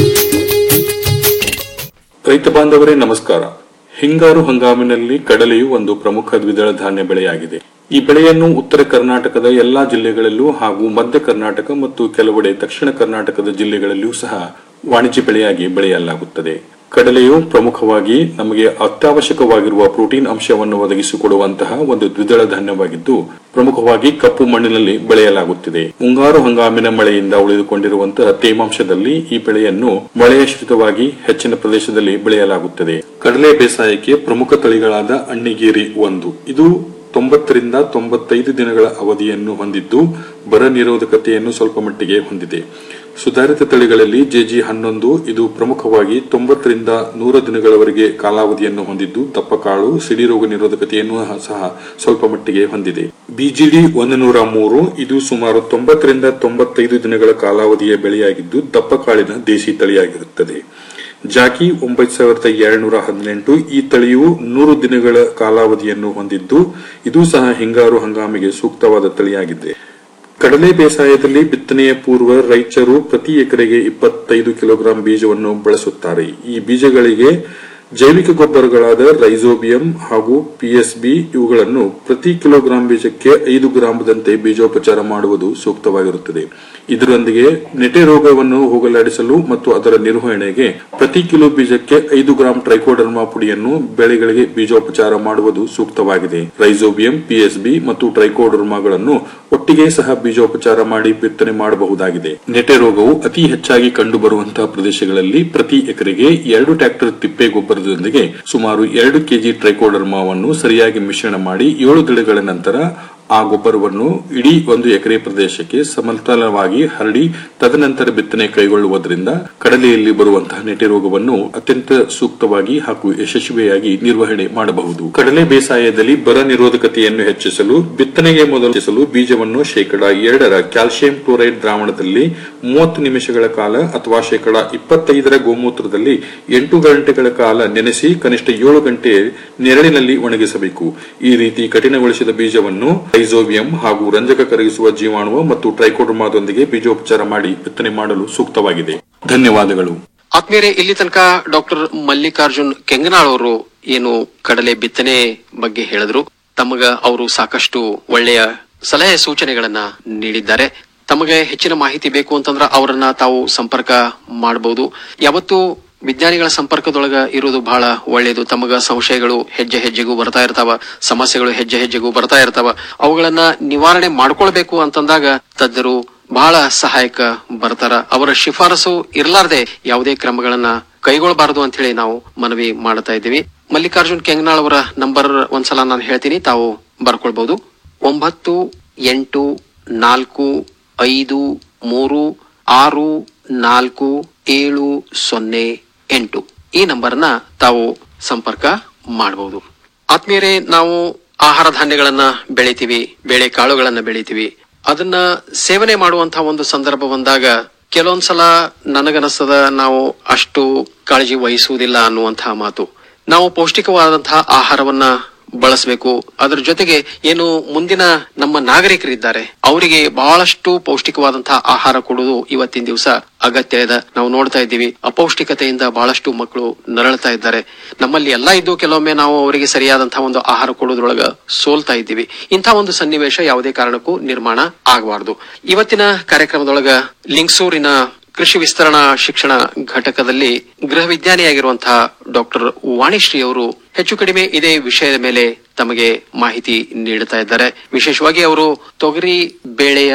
ರೈತ ಬಾಂಧವರೇ ನಮಸ್ಕಾರ ಹಿಂಗಾರು ಹಂಗಾಮಿನಲ್ಲಿ ಕಡಲೆಯು ಒಂದು ಪ್ರಮುಖ ದ್ವಿದಳ ಧಾನ್ಯ ಬೆಳೆಯಾಗಿದೆ ಈ ಬೆಳೆಯನ್ನು ಉತ್ತರ ಕರ್ನಾಟಕದ ಎಲ್ಲಾ ಜಿಲ್ಲೆಗಳಲ್ಲೂ ಹಾಗೂ ಮಧ್ಯ ಕರ್ನಾಟಕ ಮತ್ತು ಕೆಲವೆಡೆ ದಕ್ಷಿಣ ಕರ್ನಾಟಕದ ಜಿಲ್ಲೆಗಳಲ್ಲಿಯೂ ಸಹ ವಾಣಿಜ್ಯ ಬೆಳೆಯಾಗಿ ಬೆಳೆಯಲಾಗುತ್ತದೆ ಕಡಲೆಯು ಪ್ರಮುಖವಾಗಿ ನಮಗೆ ಅತ್ಯವಶ್ಯಕವಾಗಿರುವ ಪ್ರೋಟೀನ್ ಅಂಶವನ್ನು ಒದಗಿಸಿಕೊಡುವಂತಹ ಒಂದು ದ್ವಿದಳ ಧಾನ್ಯವಾಗಿದ್ದು ಪ್ರಮುಖವಾಗಿ ಕಪ್ಪು ಮಣ್ಣಿನಲ್ಲಿ ಬೆಳೆಯಲಾಗುತ್ತಿದೆ ಮುಂಗಾರು ಹಂಗಾಮಿನ ಮಳೆಯಿಂದ ಉಳಿದುಕೊಂಡಿರುವಂತಹ ತೇಮಾಂಶದಲ್ಲಿ ಈ ಬೆಳೆಯನ್ನು ಮಳೆಯಾಶ್ರಿತವಾಗಿ ಹೆಚ್ಚಿನ ಪ್ರದೇಶದಲ್ಲಿ ಬೆಳೆಯಲಾಗುತ್ತದೆ ಕಡಲೆ ಬೇಸಾಯಕ್ಕೆ ಪ್ರಮುಖ ತಳಿಗಳಾದ ಅಣ್ಣಿಗೇರಿ ಒಂದು ಇದು ತೊಂಬತ್ತರಿಂದ ತೊಂಬತ್ತೈದು ದಿನಗಳ ಅವಧಿಯನ್ನು ಹೊಂದಿದ್ದು ಬರ ನಿರೋಧಕತೆಯನ್ನು ಸ್ವಲ್ಪ ಮಟ್ಟಿಗೆ ಹೊಂದಿದೆ ಸುಧಾರಿತ ತಳಿಗಳಲ್ಲಿ ಜೆಜಿ ಹನ್ನೊಂದು ಇದು ಪ್ರಮುಖವಾಗಿ ತೊಂಬತ್ತರಿಂದ ನೂರ ದಿನಗಳವರೆಗೆ ಕಾಲಾವಧಿಯನ್ನು ಹೊಂದಿದ್ದು ದಪ್ಪಕಾಳು ಸಿಡಿರೋಗ ನಿರೋಧಕತೆಯನ್ನು ಸಹ ಸ್ವಲ್ಪ ಮಟ್ಟಿಗೆ ಹೊಂದಿದೆ ಬಿಜಿಡಿ ಒಂದು ನೂರ ಮೂರು ಇದು ಸುಮಾರು ತೊಂಬತ್ತರಿಂದ ತೊಂಬತ್ತೈದು ದಿನಗಳ ಕಾಲಾವಧಿಯ ಬೆಳೆಯಾಗಿದ್ದು ದಪ್ಪಕಾಳಿನ ದೇಸಿ ತಳಿಯಾಗಿರುತ್ತದೆ ಜಾಕಿ ಒಂಬತ್ತು ಸಾವಿರದ ಎರಡ್ನೂರ ಹದಿನೆಂಟು ಈ ತಳಿಯು ನೂರು ದಿನಗಳ ಕಾಲಾವಧಿಯನ್ನು ಹೊಂದಿದ್ದು ಇದು ಸಹ ಹಿಂಗಾರು ಹಂಗಾಮಿಗೆ ಸೂಕ್ತವಾದ ತಳಿಯಾಗಿದೆ ಕಡಲೆ ಬೇಸಾಯದಲ್ಲಿ ಬಿತ್ತನೆಯ ಪೂರ್ವ ರೈತರು ಪ್ರತಿ ಎಕರೆಗೆ ಇಪ್ಪತ್ತೈದು ಕಿಲೋಗ್ರಾಂ ಬೀಜವನ್ನು ಬಳಸುತ್ತಾರೆ ಈ ಬೀಜಗಳಿಗೆ ಜೈವಿಕ ಗೊಬ್ಬರಗಳಾದ ರೈಸೋಬಿಯಂ ಹಾಗೂ ಪಿಎಸ್ಬಿ ಇವುಗಳನ್ನು ಪ್ರತಿ ಕಿಲೋಗ್ರಾಂ ಬೀಜಕ್ಕೆ ಐದು ಗ್ರಾಮದಂತೆ ಬೀಜೋಪಚಾರ ಮಾಡುವುದು ಸೂಕ್ತವಾಗಿರುತ್ತದೆ ಇದರೊಂದಿಗೆ ನೆಟೆ ರೋಗವನ್ನು ಹೋಗಲಾಡಿಸಲು ಮತ್ತು ಅದರ ನಿರ್ವಹಣೆಗೆ ಪ್ರತಿ ಕಿಲೋ ಬೀಜಕ್ಕೆ ಐದು ಗ್ರಾಂ ಟ್ರೈಕೋಡರ್ಮಾ ಪುಡಿಯನ್ನು ಬೆಳೆಗಳಿಗೆ ಬೀಜೋಪಚಾರ ಮಾಡುವುದು ಸೂಕ್ತವಾಗಿದೆ ರೈಸೋಬಿಯಂ ಪಿಎಸ್ಬಿ ಮತ್ತು ಟ್ರೈಕೋಡರ್ಮಾಗಳನ್ನು ಒಟ್ಟಿಗೆ ಸಹ ಬೀಜೋಪಚಾರ ಮಾಡಿ ಬಿತ್ತನೆ ಮಾಡಬಹುದಾಗಿದೆ ನೆಟೆ ರೋಗವು ಅತಿ ಹೆಚ್ಚಾಗಿ ಕಂಡುಬರುವಂತಹ ಪ್ರದೇಶಗಳಲ್ಲಿ ಪ್ರತಿ ಎಕರೆಗೆ ಎರಡು ಟ್ರ್ಯಾಕ್ಟರ್ ತಿಪ್ಪೆ ಗೊಬ್ಬರದೊಂದಿಗೆ ಸುಮಾರು ಎರಡು ಕೆಜಿ ಟ್ರೈಕೋಡರ್ಮಾವನ್ನು ಸರಿಯಾಗಿ ಮಿಶ್ರಣ ಮಾಡಿ ಏಳು ದಿನಗಳ ನಂತರ ಆ ಗೊಬ್ಬರವನ್ನು ಇಡೀ ಒಂದು ಎಕರೆ ಪ್ರದೇಶಕ್ಕೆ ಸಮತಲವಾಗಿ ಹರಡಿ ತದನಂತರ ಬಿತ್ತನೆ ಕೈಗೊಳ್ಳುವುದರಿಂದ ಕಡಲೆಯಲ್ಲಿ ಬರುವಂತಹ ನೆಟೆ ರೋಗವನ್ನು ಅತ್ಯಂತ ಸೂಕ್ತವಾಗಿ ಹಾಗೂ ಯಶಸ್ವಿಯಾಗಿ ನಿರ್ವಹಣೆ ಮಾಡಬಹುದು ಕಡಲೆ ಬೇಸಾಯದಲ್ಲಿ ಬರ ನಿರೋಧಕತೆಯನ್ನು ಹೆಚ್ಚಿಸಲು ಬಿತ್ತನೆಗೆ ಮೊದಲು ಹೆಚ್ಚಿಸಲು ಬೀಜವನ್ನು ಶೇಕಡಾ ಎರಡರ ಕ್ಯಾಲ್ಸಿಯಂ ಕ್ಲೋರೈಡ್ ದ್ರಾವಣದಲ್ಲಿ ಮೂವತ್ತು ನಿಮಿಷಗಳ ಕಾಲ ಅಥವಾ ಶೇಕಡಾ ಇಪ್ಪತ್ತೈದರ ಗೋಮೂತ್ರದಲ್ಲಿ ಎಂಟು ಗಂಟೆಗಳ ಕಾಲ ನೆನೆಸಿ ಕನಿಷ್ಠ ಏಳು ಗಂಟೆ ನೆರಳಿನಲ್ಲಿ ಒಣಗಿಸಬೇಕು ಈ ರೀತಿ ಕಠಿಣಗೊಳಿಸಿದ ಬೀಜವನ್ನು ರೈಸೋವಿಯಂ ಹಾಗೂ ರಂಜಕ ಕರಗಿಸುವ ಜೀವಾಣು ಮತ್ತು ಟ್ರೈಕೋಡ್ರಮಾದೊಂದಿಗೆ ಬೀಜೋಪಚಾರ ಮಾಡಿ ಬಿತ್ತನೆ ಮಾಡಲು ಸೂಕ್ತವಾಗಿದೆ ಧನ್ಯವಾದಗಳು ಆತ್ಮೀಯರೇ ಇಲ್ಲಿ ತನಕ ಡಾಕ್ಟರ್ ಮಲ್ಲಿಕಾರ್ಜುನ್ ಕೆಂಗನಾಳ್ ಅವರು ಏನು ಕಡಲೆ ಬಿತ್ತನೆ ಬಗ್ಗೆ ಹೇಳಿದ್ರು ತಮಗ ಅವರು ಸಾಕಷ್ಟು ಒಳ್ಳೆಯ ಸಲಹೆ ಸೂಚನೆಗಳನ್ನ ನೀಡಿದ್ದಾರೆ ತಮಗೆ ಹೆಚ್ಚಿನ ಮಾಹಿತಿ ಬೇಕು ಅಂತಂದ್ರ ಅವರನ್ನ ತಾವು ಸಂಪರ್ಕ ಮಾಡಬಹುದು ಯಾವತ್ತು ವಿಜ್ಞಾನಿಗಳ ಸಂಪರ್ಕದೊಳಗ ಇರುವುದು ಬಹಳ ಒಳ್ಳೆಯದು ತಮಗ ಸಂಶಯಗಳು ಹೆಜ್ಜೆ ಹೆಜ್ಜೆಗೂ ಬರ್ತಾ ಇರ್ತಾವ ಸಮಸ್ಯೆಗಳು ಹೆಜ್ಜೆ ಹೆಜ್ಜೆಗೂ ಬರ್ತಾ ಇರ್ತಾವ ಅವುಗಳನ್ನ ನಿವಾರಣೆ ಮಾಡ್ಕೊಳ್ಬೇಕು ಅಂತಂದಾಗ ತಜ್ಞರು ಬಹಳ ಸಹಾಯಕ ಬರ್ತಾರ ಅವರ ಶಿಫಾರಸು ಇರ್ಲಾರ್ದೆ ಯಾವುದೇ ಕ್ರಮಗಳನ್ನ ಕೈಗೊಳ್ಳಬಾರದು ಅಂತ ಹೇಳಿ ನಾವು ಮನವಿ ಮಾಡ್ತಾ ಇದ್ದೀವಿ ಮಲ್ಲಿಕಾರ್ಜುನ್ ಕೆಂಗನಾಳ್ ಅವರ ನಂಬರ್ ಒಂದ್ಸಲ ನಾನು ಹೇಳ್ತೀನಿ ತಾವು ಬರ್ಕೊಳ್ಬಹುದು ಒಂಬತ್ತು ಎಂಟು ನಾಲ್ಕು ಐದು ಮೂರು ಆರು ನಾಲ್ಕು ಏಳು ಸೊನ್ನೆ ಎಂಟು ಈ ನಂಬರ್ನ ತಾವು ಸಂಪರ್ಕ ಮಾಡಬಹುದು ಆತ್ಮೀಯರೇ ನಾವು ಆಹಾರ ಧಾನ್ಯಗಳನ್ನ ಬೆಳಿತೀವಿ ಬೇಳೆ ಕಾಳುಗಳನ್ನ ಬೆಳಿತೀವಿ ಅದನ್ನ ಸೇವನೆ ಮಾಡುವಂತಹ ಒಂದು ಸಂದರ್ಭ ಬಂದಾಗ ಕೆಲವೊಂದ್ಸಲ ನನಗನಸ್ತದ ನಾವು ಅಷ್ಟು ಕಾಳಜಿ ವಹಿಸುವುದಿಲ್ಲ ಅನ್ನುವಂತಹ ಮಾತು ನಾವು ಪೌಷ್ಟಿಕವಾದಂತಹ ಆಹಾರವನ್ನ ಬಳಸಬೇಕು ಅದರ ಜೊತೆಗೆ ಏನು ಮುಂದಿನ ನಮ್ಮ ನಾಗರಿಕರಿದ್ದಾರೆ ಅವರಿಗೆ ಬಹಳಷ್ಟು ಪೌಷ್ಟಿಕವಾದಂತಹ ಆಹಾರ ಕೊಡುವುದು ಇವತ್ತಿನ ದಿವಸ ಅಗತ್ಯ ಇದೆ ನಾವು ನೋಡ್ತಾ ಇದ್ದೀವಿ ಅಪೌಷ್ಟಿಕತೆಯಿಂದ ಬಹಳಷ್ಟು ಮಕ್ಕಳು ನರಳ್ತಾ ಇದ್ದಾರೆ ನಮ್ಮಲ್ಲಿ ಎಲ್ಲಾ ಇದ್ದು ಕೆಲವೊಮ್ಮೆ ನಾವು ಅವರಿಗೆ ಸರಿಯಾದಂತಹ ಒಂದು ಆಹಾರ ಕೊಡೋದ್ರೊಳಗ ಸೋಲ್ತಾ ಇದ್ದೀವಿ ಇಂತಹ ಒಂದು ಸನ್ನಿವೇಶ ಯಾವುದೇ ಕಾರಣಕ್ಕೂ ನಿರ್ಮಾಣ ಆಗಬಾರದು ಇವತ್ತಿನ ಕಾರ್ಯಕ್ರಮದೊಳಗ ಲಿಂಗ್ಸೂರಿನ ಕೃಷಿ ವಿಸ್ತರಣಾ ಶಿಕ್ಷಣ ಘಟಕದಲ್ಲಿ ಗೃಹ ವಿಜ್ಞಾನಿಯಾಗಿರುವಂತಹ ಡಾಕ್ಟರ್ ವಾಣಿಶ್ರೀ ಅವರು ಹೆಚ್ಚು ಕಡಿಮೆ ಇದೇ ವಿಷಯದ ಮೇಲೆ ತಮಗೆ ಮಾಹಿತಿ ನೀಡುತ್ತಾ ಇದ್ದಾರೆ ವಿಶೇಷವಾಗಿ ಅವರು ತೊಗರಿ ಬೇಳೆಯ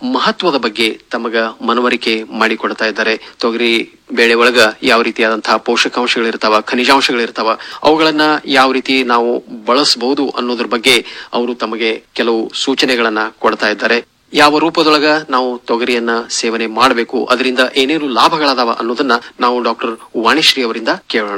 ಮಹತ್ವದ ಬಗ್ಗೆ ತಮಗ ಮನವರಿಕೆ ಮಾಡಿಕೊಡ್ತಾ ಇದ್ದಾರೆ ತೊಗರಿ ಬೇಳೆ ಒಳಗ ಯಾವ ರೀತಿಯಾದಂತಹ ಪೋಷಕಾಂಶಗಳಿರ್ತಾವ ಖನಿಜಾಂಶಗಳಿರ್ತಾವ ಅವುಗಳನ್ನ ಯಾವ ರೀತಿ ನಾವು ಬಳಸಬಹುದು ಅನ್ನೋದ್ರ ಬಗ್ಗೆ ಅವರು ತಮಗೆ ಕೆಲವು ಸೂಚನೆಗಳನ್ನ ಕೊಡ್ತಾ ಇದ್ದಾರೆ ಯಾವ ರೂಪದೊಳಗ ನಾವು ತೊಗರಿಯನ್ನ ಸೇವನೆ ಮಾಡಬೇಕು ಅದರಿಂದ ಏನೇನು ಲಾಭಗಳದಾವ ಅನ್ನೋದನ್ನ ನಾವು ಡಾಕ್ಟರ್ ವಾಣಿಶ್ರೀ ಅವರಿಂದ ಕೇಳೋಣ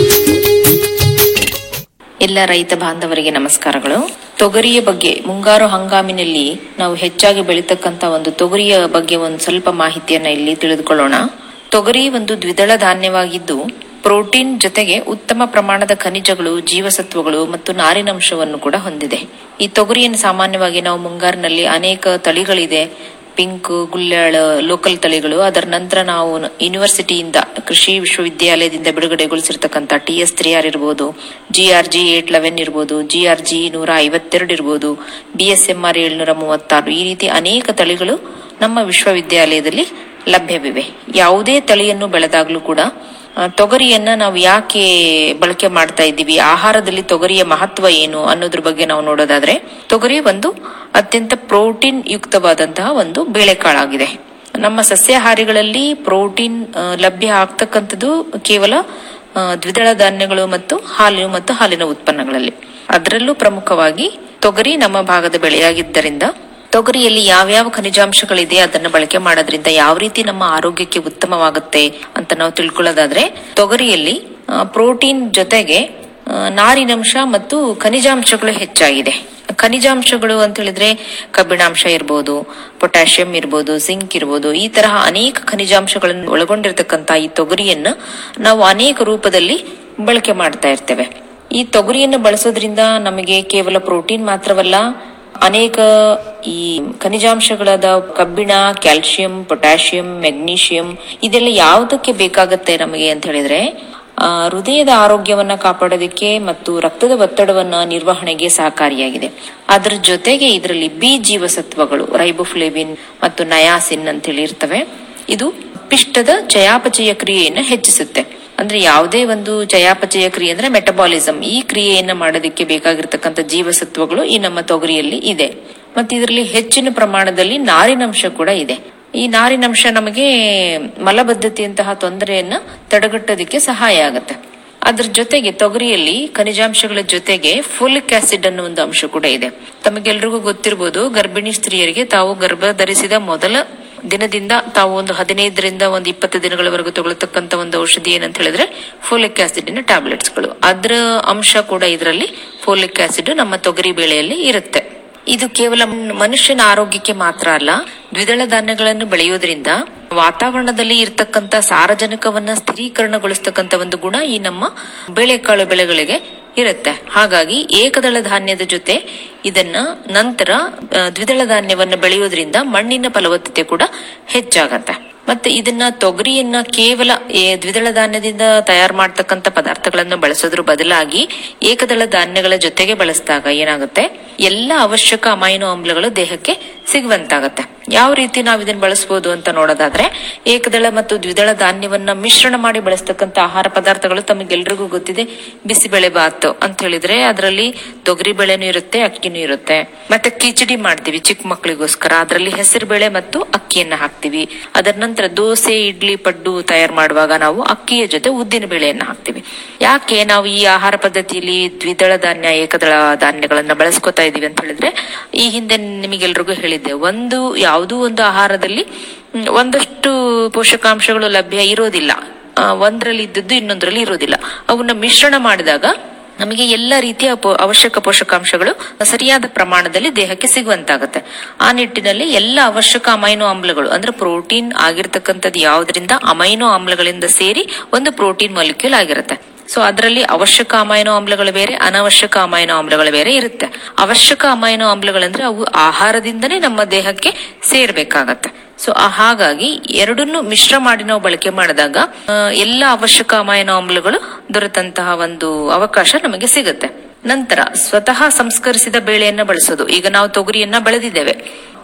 ಎಲ್ಲ ರೈತ ಬಾಂಧವರಿಗೆ ನಮಸ್ಕಾರಗಳು ತೊಗರಿಯ ಬಗ್ಗೆ ಮುಂಗಾರು ಹಂಗಾಮಿನಲ್ಲಿ ನಾವು ಹೆಚ್ಚಾಗಿ ಬೆಳೀತಕ್ಕಂತ ಒಂದು ತೊಗರಿಯ ಬಗ್ಗೆ ಒಂದು ಸ್ವಲ್ಪ ಮಾಹಿತಿಯನ್ನ ಇಲ್ಲಿ ತಿಳಿದುಕೊಳ್ಳೋಣ ತೊಗರಿ ಒಂದು ದ್ವಿದಳ ಧಾನ್ಯವಾಗಿದ್ದು ಪ್ರೋಟೀನ್ ಜೊತೆಗೆ ಉತ್ತಮ ಪ್ರಮಾಣದ ಖನಿಜಗಳು ಜೀವಸತ್ವಗಳು ಮತ್ತು ನಾರಿನಂಶವನ್ನು ಕೂಡ ಹೊಂದಿದೆ ಈ ತೊಗರಿಯನ್ನು ಸಾಮಾನ್ಯವಾಗಿ ನಾವು ಮುಂಗಾರಿನಲ್ಲಿ ಅನೇಕ ತಳಿಗಳಿದೆ ಪಿಂಕ್ ಗುಲ್ಯಾಳ ಲೋಕಲ್ ತಳಿಗಳು ಅದರ ನಂತರ ನಾವು ಯೂನಿವರ್ಸಿಟಿಯಿಂದ ಕೃಷಿ ವಿಶ್ವವಿದ್ಯಾಲಯದಿಂದ ಬಿಡುಗಡೆಗೊಳಿಸಿರ್ತಕ್ಕಂಥ ಟಿ ಎಸ್ ತ್ರೀ ಆರ್ ಇರ್ಬೋದು G R G eight eleven ಇರ್ಬೋದು ಜಿ ಆರ್ ಜಿ ನೂರ ಐವತ್ತೆರಡು ಇರ್ಬೋದು ಬಿ ಎಸ್ ಎಂ ಆರ್ ಏಳ್ನೂರ ಮೂವತ್ತಾರು ಈ ರೀತಿ ಅನೇಕ ತಳಿಗಳು ನಮ್ಮ ವಿಶ್ವವಿದ್ಯಾಲಯದಲ್ಲಿ ಲಭ್ಯವಿವೆ ಯಾವುದೇ ತಳಿಯನ್ನು ಬೆಳೆದಾಗ್ಲೂ ಕೂಡ ಆ, ತೊಗರಿಯನ್ನ ನಾವು ಯಾಕೆ ಬಳಕೆ ಮಾಡ್ತಾ ಇದ್ದೀವಿ ಆಹಾರದಲ್ಲಿ ತೊಗರಿಯ ಮಹತ್ವ ಏನು ಅನ್ನೋದ್ರ ಬಗ್ಗೆ ನಾವು ನೋಡೋದಾದ್ರೆ ತೊಗರಿ ಒಂದು ಅತ್ಯಂತ ಪ್ರೋಟೀನ್ ಯುಕ್ತವಾದಂತಹ ಒಂದು ಬೇಳೆಕಾಳಾಗಿದೆ ನಮ್ಮ ಸಸ್ಯಾಹಾರಿಗಳಲ್ಲಿ ಪ್ರೋಟೀನ್ ಆ, ಲಭ್ಯ ಆಗ್ತಕ್ಕಂಥದ್ದು ಕೇವಲ ಆ, ದ್ವಿದಳ ಧಾನ್ಯಗಳು ಮತ್ತು ಹಾಲು ಮತ್ತು ಹಾಲಿನ ಉತ್ಪನ್ನಗಳಲ್ಲಿ ಅದರಲ್ಲೂ ಪ್ರಮುಖವಾಗಿ ತೊಗರಿ ನಮ್ಮ ಭಾಗದ ಬೆಳೆಯಾಗಿದ್ದರಿಂದ ತೊಗರಿಯಲ್ಲಿ ಯಾವ್ಯಾವ ಖನಿಜಾಂಶಗಳಿದೆ ಅದನ್ನ ಬಳಕೆ ಮಾಡೋದ್ರಿಂದ ಯಾವ ರೀತಿ ನಮ್ಮ ಆರೋಗ್ಯಕ್ಕೆ ಉತ್ತಮವಾಗುತ್ತೆ ಅಂತ ನಾವು ತಿಳ್ಕೊಳ್ಳೋದಾದ್ರೆ ತೊಗರಿಯಲ್ಲಿ ಆ, ಪ್ರೋಟೀನ್ ಜೊತೆಗೆ ಆ, ನಾರಿನಂಶ ಮತ್ತು ಖನಿಜಾಂಶಗಳು ಹೆಚ್ಚಾಗಿದೆ ಖನಿಜಾಂಶಗಳು ಅಂತ ಹೇಳಿದ್ರೆ ಕಬ್ಬಿಣಾಂಶ ಇರ್ಬೋದು ಪೊಟ್ಯಾಷಿಯಂ ಇರ್ಬೋದು ಜಿಂಕ್ ಇರ್ಬೋದು ಈ ತರಹ ಅನೇಕ ಖನಿಜಾಂಶಗಳನ್ನು ಒಳಗೊಂಡಿರ್ತಕ್ಕಂತ ಈ ತೊಗರಿಯನ್ನ ನಾವು ಅನೇಕ ರೂಪದಲ್ಲಿ ಬಳಕೆ ಮಾಡ್ತಾ ಇರ್ತೇವೆ ಈ ತೊಗರಿಯನ್ನು ಬಳಸೋದ್ರಿಂದ ನಮಗೆ ಕೇವಲ ಪ್ರೋಟೀನ್ ಮಾತ್ರವಲ್ಲ ಅನೇಕ ಈ ಖನಿಜಾಂಶಗಳಾದ ಕಬ್ಬಿಣ ಕ್ಯಾಲ್ಸಿಯಂ ಪೊಟ್ಯಾಷಿಯಂ ಮೆಗ್ನೀಷಿಯಂ ಇದೆಲ್ಲ ಯಾವುದಕ್ಕೆ ಬೇಕಾಗತ್ತೆ ನಮಗೆ ಅಂತ ಹೇಳಿದ್ರೆ ಆ, ಹೃದಯದ ಆರೋಗ್ಯವನ್ನ ಕಾಪಾಡೋದಕ್ಕೆ ಮತ್ತು ರಕ್ತದ ಒತ್ತಡವನ್ನ ನಿರ್ವಹಣೆಗೆ ಸಹಕಾರಿಯಾಗಿದೆ ಅದರ ಜೊತೆಗೆ ಇದರಲ್ಲಿ ಬಿ ಜೀವಸತ್ವಗಳು ರೈಬೋಫ್ಲೇವಿನ್ ಮತ್ತು ನಯಾಸಿನ್ ಅಂತ ಹೇಳಿ ಇರ್ತವೆ ಇದು ಪಿಷ್ಟದ ಚಯಾಪಚಯ ಕ್ರಿಯೆಯನ್ನು ಹೆಚ್ಚಿಸುತ್ತೆ ಅಂದ್ರೆ ಯಾವುದೇ ಒಂದು ಚಯಾಪಚಯ ಕ್ರಿಯೆ ಅಂದ್ರೆ ಮೆಟಬಾಲಿಸಂ ಈ ಕ್ರಿಯೆಯನ್ನ ಮಾಡೋದಕ್ಕೆ ಬೇಕಾಗಿರ್ತಕ್ಕಂಥ ಜೀವಸತ್ವಗಳು ಈ ನಮ್ಮ ತೊಗರಿಯಲ್ಲಿ ಇದೆ ಮತ್ತೆ ಇದರಲ್ಲಿ ಹೆಚ್ಚಿನ ಪ್ರಮಾಣದಲ್ಲಿ ನಾರಿನಂಶ ಕೂಡ ಇದೆ ಈ ನಾರಿನಂಶ ನಮಗೆ ಮಲಬದ್ಧತೆಯಂತಹ ತೊಂದರೆಯನ್ನ ತಡೆಗಟ್ಟೋದಕ್ಕೆ ಸಹಾಯ ಆಗುತ್ತೆ ಅದ್ರ ಜೊತೆಗೆ ತೊಗರಿಯಲ್ಲಿ ಖನಿಜಾಂಶಗಳ ಜೊತೆಗೆ ಫೋಲಿಕ್ ಆಸಿಡ್ ಅನ್ನೋ ಒಂದು ಅಂಶ ಕೂಡ ಇದೆ ತಮಗೆಲ್ರಿಗೂ ಗೊತ್ತಿರಬಹುದು ಗರ್ಭಿಣಿ ಸ್ತ್ರೀಯರಿಗೆ ತಾವು ಗರ್ಭ ಧರಿಸಿದ ಮೊದಲ ದಿನದಿಂದ ತಾವು ಒಂದು ಹದಿನೈದರಿಂದ ಒಂದು ಇಪ್ಪತ್ತು ದಿನಗಳವರೆಗೂ ತಗೊಳ್ತಕ್ಕಂತ ಒಂದು ಔಷಧಿ ಏನಂತ ಹೇಳಿದ್ರೆ ಫೋಲಿಕ್ ಆಸಿಡಿನ ಟ್ಯಾಬ್ಲೆಟ್ಸ್ಗಳು ಅದರ ಅಂಶ ಕೂಡ ಇದರಲ್ಲಿ ಫೋಲಿಕ್ ಆಸಿಡ್ ನಮ್ಮ ತೊಗರಿ ಬೇಳೆಯಲ್ಲಿ ಇರುತ್ತೆ ಇದು ಕೇವಲ ಮನುಷ್ಯನ ಆರೋಗ್ಯಕ್ಕೆ ಮಾತ್ರ ಅಲ್ಲ ದ್ವಿದಳ ಧಾನ್ಯಗಳನ್ನು ಬೆಳೆಯೋದ್ರಿಂದ ವಾತಾವರಣದಲ್ಲಿ ಇರ್ತಕ್ಕಂತ ಸಾರಜನಕವನ್ನ ಸ್ಥಿರೀಕರಣಗೊಳಿಸ್ತಕ್ಕಂತ ಒಂದು ಗುಣ ಈ ನಮ್ಮ ಬೇಳೆಕಾಳು ಬೆಳೆಗಳಿಗೆ ಇರುತ್ತೆ ಹಾಗಾಗಿ ಏಕದಳ ಧಾನ್ಯದ ಜೊತೆ ಇದನ್ನ ನಂತರ ಆ, ದ್ವಿದಳ ಧಾನ್ಯವನ್ನ ಬೆಳೆಯೋದ್ರಿಂದ ಮಣ್ಣಿನ ಫಲವತ್ತತೆ ಕೂಡ ಹೆಚ್ಚಾಗತ್ತೆ ಮತ್ತೆ ಇದನ್ನ ತೊಗರಿಯನ್ನ ಕೇವಲ ಏ, ದ್ವಿದಳ ಧಾನ್ಯದಿಂದ ತಯಾರು ಮಾಡ್ತಕ್ಕಂತ ಪದಾರ್ಥಗಳನ್ನು ಬಳಸೋದ್ರ ಬದಲಾಗಿ ಏಕದಳ ಧಾನ್ಯಗಳ ಜೊತೆಗೆ ಬಳಸಿದಾಗ ಏನಾಗುತ್ತೆ ಎಲ್ಲ ಅವಶ್ಯಕ ಅಮೈನೋ ಆಮ್ಲಗಳು ದೇಹಕ್ಕೆ ಸಿಗುವಂತಾಗತ್ತೆ ಯಾವ ರೀತಿ ನಾವು ಇದನ್ನ ಬಳಸಬಹುದು ಅಂತ ನೋಡೋದಾದ್ರೆ ಏಕದಳ ಮತ್ತು ದ್ವಿದಳ ಧಾನ್ಯವನ್ನ ಮಿಶ್ರಣ ಮಾಡಿ ಬಳಸ್ತಕ್ಕಂತ ಆಹಾರ ಪದಾರ್ಥಗಳು ತಮಗೆಲ್ರಿಗೂ ಗೊತ್ತಿದೆ ಬಿಸಿಬೇಳೆ ಬಾತ್ ಅಂತ ಹೇಳಿದ್ರೆ ಅದರಲ್ಲಿ ತೊಗರಿ ಬೇಳೆನೂ ಇರುತ್ತೆ ಅಕ್ಕಿನೂ ಇರುತ್ತೆ ಮತ್ತೆ ಕಿಚಡಿ ಮಾಡ್ತೀವಿ ಚಿಕ್ಕ ಮಕ್ಕಳಿಗೋಸ್ಕರ ಅದರಲ್ಲಿ ಹೆಸರು ಬೇಳೆ ಮತ್ತು ಅಕ್ಕಿಯನ್ನ ಹಾಕ್ತಿವಿ ಅದರ ನಂತರ ದೋಸೆ ಇಡ್ಲಿ ಪಡ್ಡು ತಯಾರು ಮಾಡುವಾಗ ನಾವು ಅಕ್ಕಿಯ ಜೊತೆ ಉದ್ದಿನ ಬೇಳೆಯನ್ನ ಹಾಕ್ತಿವಿ ಯಾಕೆ ನಾವು ಈ ಆಹಾರ ಪದ್ಧತಿಯಲ್ಲಿ ದ್ವಿದಳ ಧಾನ್ಯ ಏಕದಳ ಧಾನ್ಯಗಳನ್ನ ಬಳಸ್ಕೊತಾ ಇದೀವಿ ಅಂತ ಹೇಳಿದ್ರೆ ಈ ಹಿಂದೆ ನಿಮಗೆಲ್ರಿಗೂ ಹೇಳಿದ್ದೆ ಒಂದು ಯಾವುದೋ ಒಂದು ಆಹಾರದಲ್ಲಿ ಮ್, ಒಂದಷ್ಟು ಪೋಷಕಾಂಶಗಳು ಲಭ್ಯ ಇರೋದಿಲ್ಲ ಆ, ಒಂದ್ರಲ್ಲಿ ಇದ್ದದ್ದು ಇನ್ನೊಂದ್ರಲ್ಲಿ ಇರೋದಿಲ್ಲ ಅವನ್ನ ಮಿಶ್ರಣ ಮಾಡಿದಾಗ ನಮಗೆ ಎಲ್ಲ ರೀತಿಯ ಪೋ- ಅವಶ್ಯಕ ಪೋಷಕಾಂಶಗಳು ಸರಿಯಾದ ಪ್ರಮಾಣದಲ್ಲಿ ದೇಹಕ್ಕೆ ಸಿಗುವಂತಾಗುತ್ತೆ ಆ ನಿಟ್ಟಿನಲ್ಲಿ ಎಲ್ಲ ಅವಶ್ಯಕ ಅಮೈನೋ ಆಮ್ಲಗಳು ಅಂದ್ರೆ ಪ್ರೋಟೀನ್ ಆಗಿರ್ತಕ್ಕಂಥದ್ದು ಯಾವುದರಿಂದ ಅಮೈನೋ ಆಮ್ಲಗಳಿಂದ ಸೇರಿ ಒಂದು ಪ್ರೋಟೀನ್ ಮಾಲಿಕ್ಯೂಲ್ ಆಗಿರುತ್ತೆ ಸೊ ಅದರಲ್ಲಿ ಅವಶ್ಯಕ ಅಮೈನೋ ಆಮ್ಲಗಳು ಬೇರೆ ಅನವಶ್ಯಕ ಅಮೈನೋ ಆಮ್ಲಗಳು ಬೇರೆ ಇರುತ್ತೆ ಅವಶ್ಯಕ ಅಮೈನೋ ಆಮ್ಲಗಳಂದ್ರೆ ಅವು ಆಹಾರದಿಂದನೇ ನಮ್ಮ ದೇಹಕ್ಕೆ ಸೇರ್ಬೇಕಾಗತ್ತೆ ಸೊ ಹಾಗಾಗಿ ಎರಡನ್ನು ಮಿಶ್ರ ಮಾಡಿ ನಾವು ಬಳಕೆ ಮಾಡಿದಾಗ ಆ, ಎಲ್ಲ ಅವಶ್ಯಕ ಅಮೈನೋ ಆಮ್ಲಗಳು ದೊರೆತಂತಹ ಒಂದು ಅವಕಾಶ ನಮಗೆ ಸಿಗುತ್ತೆ ನಂತರ ಸ್ವತಃ ಸಂಸ್ಕರಿಸಿದ ಬೇಳೆಯನ್ನ ಬಳಸೋದು ಈಗ ನಾವು ತೊಗರಿಯನ್ನ ಬೆಳೆದಿದ್ದೇವೆ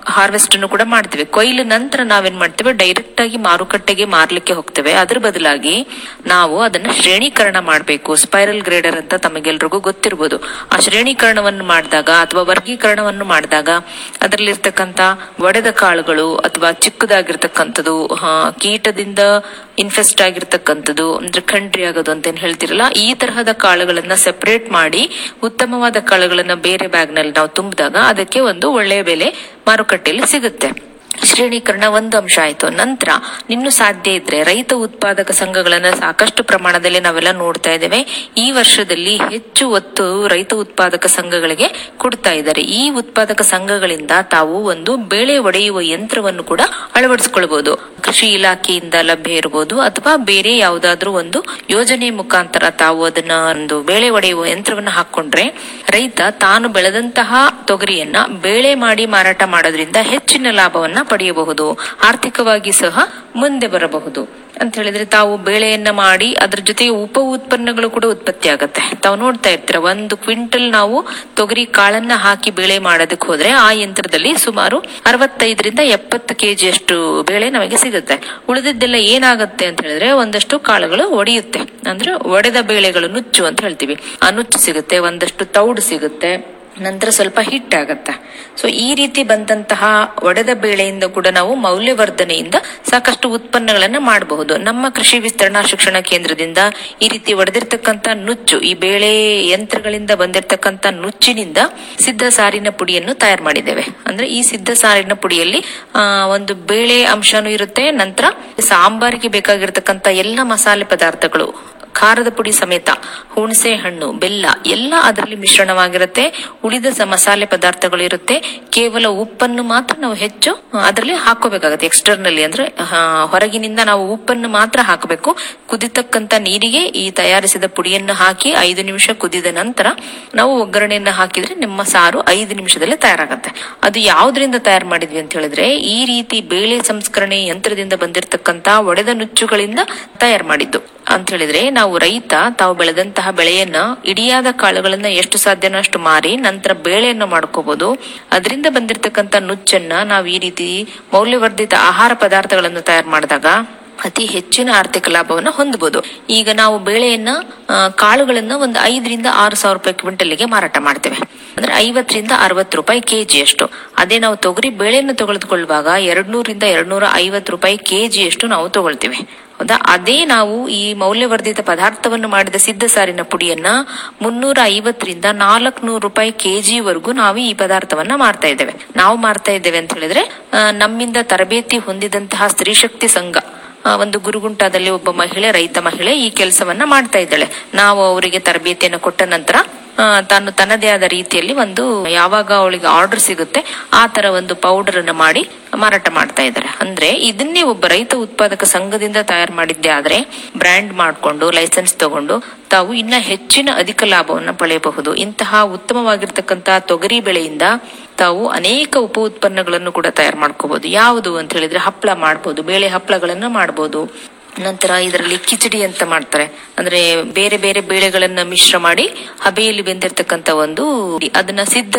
ಹಾರ್ವೆಸ್ಟ್ ಅನ್ನು ಕೂಡ ಮಾಡ್ತೇವೆ ಕೊಯ್ಲು ನಂತರ ನಾವೇನ್ ಮಾಡ್ತೇವೆ ಡೈರೆಕ್ಟ್ ಆಗಿ ಮಾರುಕಟ್ಟೆಗೆ ಮಾರ್ಲಿಕ್ಕೆ ಹೋಗ್ತೇವೆ ಅದ್ರ ಬದಲಾಗಿ ನಾವು ಅದನ್ನ ಶ್ರೇಣೀಕರಣ ಮಾಡಬೇಕು ಸ್ಪೈರಲ್ ಗ್ರೇಡರ್ ಅಂತ ತಮಗೆಲ್ರಿಗೂ ಗೊತ್ತಿರ್ಬೋದು ಆ ಶ್ರೇಣೀಕರಣವನ್ನು ಮಾಡಿದಾಗ ಅಥವಾ ವರ್ಗೀಕರಣವನ್ನು ಮಾಡಿದಾಗ ಅದರಲ್ಲಿರ್ತಕ್ಕಂತ ಒಡೆದ ಕಾಳುಗಳು ಅಥವಾ ಚಿಕ್ಕದಾಗಿರ್ತಕ್ಕಂಥದ್ದು ಆ, ಕೀಟದಿಂದ ಇನ್ಫೆಸ್ಟ್ ಆಗಿರ್ತಕ್ಕಂಥದ್ದು ಅಂದ್ರೆ ಕಂಟ್ರಿ ಆಗೋದು ಅಂತ ಏನ್ ಹೇಳ್ತಿರಲ್ಲ ಈ ತರಹದ ಕಾಳುಗಳನ್ನ ಸೆಪರೇಟ್ ಮಾಡಿ ಉತ್ತಮವಾದ ಕಾಳುಗಳನ್ನ ಬೇರೆ ಬ್ಯಾಗ್ ನಲ್ಲಿ ನಾವು ತುಂಬಿದಾಗ ಅದಕ್ಕೆ ಒಂದು ಒಳ್ಳೆಯ ಬೆಲೆ ಮಾರುಕಟ್ಟೆಯಲ್ಲಿ ಸಿಗುತ್ತೆ ಶ್ರೇಣೀಕರಣ ಒಂದು ಅಂಶ ಆಯ್ತು ನಂತರ ಇನ್ನು ಸಾಧ್ಯ ಇದ್ರೆ ರೈತ ಉತ್ಪಾದಕ ಸಂಘಗಳನ್ನ ಸಾಕಷ್ಟು ಪ್ರಮಾಣದಲ್ಲಿ ನಾವೆಲ್ಲ ನೋಡ್ತಾ ಇದ್ದೇವೆ ಈ ವರ್ಷದಲ್ಲಿ ಹೆಚ್ಚು ಒತ್ತು ರೈತ ಉತ್ಪಾದಕ ಸಂಘಗಳಿಗೆ ಕೊಡ್ತಾ ಇದ್ದಾರೆ ಈ ಉತ್ಪಾದಕ ಸಂಘಗಳಿಂದ ತಾವು ಒಂದು ಬೆಳೆ ಒಡೆಯುವ ಯಂತ್ರವನ್ನು ಕೂಡ ಅಳವಡಿಸಿಕೊಳ್ಬಹುದು ಕೃಷಿ ಇಲಾಖೆಯಿಂದ ಲಭ್ಯ ಇರಬಹುದು ಅಥವಾ ಬೇರೆ ಯಾವುದಾದ್ರೂ ಒಂದು ಯೋಜನೆ ಮುಖಾಂತರ ತಾವು ಅದನ್ನ ಒಂದು ಬೇಳೆ ಒಡೆಯುವ ಯಂತ್ರವನ್ನ ಹಾಕೊಂಡ್ರೆ ರೈತ ತಾನು ಬೆಳೆದಂತಹ ತೊಗರಿಯನ್ನ ಬೇಳೆ ಮಾಡಿ ಮಾರಾಟ ಮಾಡೋದ್ರಿಂದ ಹೆಚ್ಚಿನ ಲಾಭವನ್ನ ಪಡೆಯಬಹುದು ಆರ್ಥಿಕವಾಗಿ ಸಹ ಮುಂದೆ ಬರಬಹುದು ಅಂತ ಹೇಳಿದ್ರೆ ತಾವು ಬೇಳೆಯನ್ನ ಮಾಡಿ ಅದ್ರ ಜೊತೆಗೆ ಉಪ ಉತ್ಪನ್ನಗಳು ಕೂಡ ಉತ್ಪತ್ತಿ ಆಗತ್ತೆ ತಾವು ನೋಡ್ತಾ ಇರ್ತೀರ ಒಂದು ಕ್ವಿಂಟಲ್ ನಾವು ತೊಗರಿ ಕಾಳನ್ನ ಹಾಕಿ ಬೇಳೆ ಮಾಡೋದಕ್ಕೆ ಹೋದ್ರೆ ಆ ಯಂತ್ರದಲ್ಲಿ ಸುಮಾರು ಅರವತ್ತೈದರಿಂದ ಎಪ್ಪತ್ತು ಕೆಜಿಯಷ್ಟು ಬೇಳೆ ನಮಗೆ ಸಿಗುತ್ತೆ ಉಳಿದಿದ್ದೆಲ್ಲ ಏನಾಗುತ್ತೆ ಅಂತ ಹೇಳಿದ್ರೆ ಒಂದಷ್ಟು ಕಾಳುಗಳು ಒಡೆಯುತ್ತೆ ಅಂದ್ರೆ ಒಡೆದ ಬೇಳೆಗಳು ನುಚ್ಚು ಅಂತ ಹೇಳ್ತೀವಿ ಆ ನುಚ್ಚು ಸಿಗುತ್ತೆ ಒಂದಷ್ಟು ತೌಡು ಸಿಗುತ್ತೆ ನಂತರ ಸ್ವಲ್ಪ ಹಿಟ್ ಆಗತ್ತೆ ಸೊ ಈ ರೀತಿ ಬಂದಂತಹ ಒಡೆದ ಬೇಳೆಯಿಂದ ಕೂಡ ನಾವು ಮೌಲ್ಯವರ್ಧನೆಯಿಂದ ಸಾಕಷ್ಟು ಉತ್ಪನ್ನಗಳನ್ನ ಮಾಡಬಹುದು ನಮ್ಮ ಕೃಷಿ ವಿಸ್ತರಣಾ ಶಿಕ್ಷಣ ಕೇಂದ್ರದಿಂದ ಈ ರೀತಿ ಒಡೆದಿರ್ತಕ್ಕಂತ ನುಚ್ಚು ಈ ಬೇಳೆ ಯಂತ್ರಗಳಿಂದ ಬಂದಿರತಕ್ಕಂತ ನುಚ್ಚಿನಿಂದ ಸಿದ್ಧ ಸಾರಿನ ಪುಡಿಯನ್ನು ತಯಾರು ಮಾಡಿದ್ದೇವೆ ಅಂದ್ರೆ ಈ ಸಿದ್ಧ ಸಾರಿನ ಪುಡಿಯಲ್ಲಿ ಆ, ಒಂದು ಬೇಳೆ ಅಂಶನೂ ಇರುತ್ತೆ ನಂತರ ಸಾಂಬಾರಿಗೆ ಬೇಕಾಗಿರ್ತಕ್ಕಂತ ಎಲ್ಲ ಮಸಾಲೆ ಪದಾರ್ಥಗಳು ಖಾರದ ಪುಡಿ ಸಮೇತ ಹುಣಸೆ ಹಣ್ಣು ಬೆಲ್ಲ ಎಲ್ಲ ಅದರಲ್ಲಿ ಮಿಶ್ರಣವಾಗಿರುತ್ತೆ ಉಳಿದ ಸ- ಮಸಾಲೆ ಪದಾರ್ಥಗಳು ಇರುತ್ತೆ ಕೇವಲ ಉಪ್ಪನ್ನು ಮಾತ್ರ ನಾವು ಹೆಚ್ಚು ಅದರಲ್ಲಿ ಹಾಕೋಬೇಕಾಗುತ್ತೆ ಎಕ್ಸ್ಟರ್ನಲ್ಲಿ ಅಂದ್ರೆ ಆ, ಹೊರಗಿನಿಂದ ನಾವು ಉಪ್ಪನ್ನು ಮಾತ್ರ ಹಾಕಬೇಕು ಕುದಿತಕ್ಕಂತ ನೀರಿಗೆ ಈ ತಯಾರಿಸಿದ ಪುಡಿಯನ್ನು ಹಾಕಿ ಐದು ನಿಮಿಷ ಕುದಿದ ನಂತರ ನಾವು ಒಗ್ಗರಣೆಯನ್ನ ಹಾಕಿದ್ರೆ ನಿಮ್ಮ ಸಾರು ಐದು ನಿಮಿಷದಲ್ಲಿ ತಯಾರಾಗತ್ತೆ ಅದು ಯಾವ್ದ್ರಿಂದ ತಯಾರು ಮಾಡಿದ್ವಿ ಅಂತ ಹೇಳಿದ್ರೆ ಈ ರೀತಿ ಬೇಳೆ ಸಂಸ್ಕರಣೆ ಯಂತ್ರದಿಂದ ಬಂದಿರತಕ್ಕಂತ ಒಡೆದ ನುಚ್ಚುಗಳಿಂದ ತಯಾರು ಮಾಡಿದ್ದು ಅಂತ ಹೇಳಿದ್ರೆ ನಾವು ರೈತ ತಾವು ಬೆಳೆದಂತಹ ಬೆಳೆಯನ್ನ ಇಡಿಯಾದ ಕಾಳುಗಳನ್ನ ಎಷ್ಟು ಸಾಧ್ಯನೋ ಅಷ್ಟು ಮಾರಿ ನಂತರ ಬೇಳೆಯನ್ನು ಮಾಡ್ಕೋಬಹುದು ಅದರಿಂದ ಬಂದಿರತಕ್ಕಂತ ನುಚ್ಚನ್ನ ನಾವು ಈ ರೀತಿ ಮೌಲ್ಯವರ್ಧಿತ ಆಹಾರ ಪದಾರ್ಥಗಳನ್ನು ತಯಾರು ಮಾಡಿದಾಗ ಅತಿ ಹೆಚ್ಚಿನ ಆರ್ಥಿಕ ಲಾಭವನ್ನ ಹೊಂದಬಹುದು ಈಗ ನಾವು ಬೇಳೆಯನ್ನ ಆ, ಕಾಳುಗಳನ್ನ ಒಂದು ಐದರಿಂದ ಆರು ಸಾವಿರ ರೂಪಾಯಿ ಕ್ವಿಂಟಲ್ಗೆ ಮಾರಾಟ ಮಾಡ್ತೇವೆ ಅಂದ್ರೆ ಐವತ್ತರಿಂದ ಅರವತ್ತು ರೂಪಾಯಿ ಕೆಜಿ ಅಷ್ಟು ಅದೇ ನಾವು ತೊಗರಿ ಬೇಳೆಯನ್ನು ತೆಗೆದುಕೊಳ್ಳುವಾಗ ಎರಡ್ನೂರಿಂದ ಎರಡ್ನೂರ ಐವತ್ತು ರೂಪಾಯಿ ಕೆಜಿ ಅಷ್ಟು ನಾವು ತಗೊಳ್ತೀವಿ ಹೌದಾ ಅದೇ ನಾವು ಈ ಮೌಲ್ಯವರ್ಧಿತ ಪದಾರ್ಥವನ್ನು ಮಾಡಿದ ಸಿದ್ಧ ಸಾರಿನ ಪುಡಿಯನ್ನ ಮುನ್ನೂರ ಐವತ್ತರಿಂದ ನಾಲ್ಕನೂರು ರೂಪಾಯಿ ಕೆಜಿ ವರೆಗೂ ನಾವು ಈ ಪದಾರ್ಥವನ್ನ ಮಾರ್ತಾ ಇದ್ದೇವೆ ನಾವು ಮಾರ್ತಾ ಇದ್ದೇವೆ ಅಂತ ಹೇಳಿದ್ರೆ ಆ, ನಮ್ಮಿಂದ ತರಬೇತಿ ಹೊಂದಿದಂತಹ ಸ್ತ್ರೀ ಶಕ್ತಿ ಸಂಘ ಆ, ಒಂದು ಗುರುಗುಂಟದಲ್ಲಿ ಒಬ್ಬ ಮಹಿಳೆ ರೈತ ಮಹಿಳೆ ಈ ಕೆಲಸವನ್ನ ಮಾಡ್ತಾ ಇದ್ದಾಳೆ ನಾವು ಅವರಿಗೆ ತರಬೇತಿಯನ್ನು ಕೊಟ್ಟ ನಂತರ ಆ, ತಾನು ತನ್ನದೇ ಆದ ರೀತಿಯಲ್ಲಿ ಒಂದು ಯಾವಾಗ ಅವಳಿಗೆ ಆರ್ಡರ್ ಸಿಗುತ್ತೆ ಆ ತರ ಒಂದು ಪೌಡರ್ ಅನ್ನು ಮಾಡಿ ಮಾರಾಟ ಮಾಡ್ತಾ ಇದ್ದಾರೆ ಅಂದ್ರೆ ಇದನ್ನೇ ಒಬ್ಬ ರೈತ ಉತ್ಪಾದಕ ಸಂಘದಿಂದ ತಯಾರು ಮಾಡಿದ್ದೆ ಆದ್ರೆ ಬ್ರ್ಯಾಂಡ್ ಮಾಡಿಕೊಂಡು ಲೈಸೆನ್ಸ್ ತಗೊಂಡು ತಾವು ಇನ್ನ ಹೆಚ್ಚಿನ ಅಧಿಕ ಲಾಭವನ್ನ ಪಡೆಯಬಹುದು ಇಂತಹ ಉತ್ತಮವಾಗಿರ್ತಕ್ಕಂತಹ ತೊಗರಿ ಬೆಳೆಯಿಂದ ತಾವು ಅನೇಕ ಉಪ ಉತ್ಪನ್ನಗಳನ್ನು ಕೂಡ ತಯಾರು ಮಾಡ್ಕೋಬಹುದು ಯಾವುದು ಅಂತ ಹೇಳಿದ್ರೆ ಹಪ್ಪಳ ಮಾಡ್ಬೋದು ಬೇಳೆ ಹಪ್ಪಳಗಳನ್ನ ಮಾಡ್ಬೋದು ನಂತರ ಇದರಲ್ಲಿ ಕಿಚಡಿ ಅಂತ ಮಾಡ್ತಾರೆ ಅಂದ್ರೆ ಬೇರೆ ಬೇರೆ ಬೇಳೆಗಳನ್ನ ಮಿಶ್ರ ಮಾಡಿ ಹಬೆಯಲ್ಲಿ ಬೆಂದಿರ್ತಕ್ಕಂತ ಒಂದು ಅದನ್ನ ಸಿದ್ಧ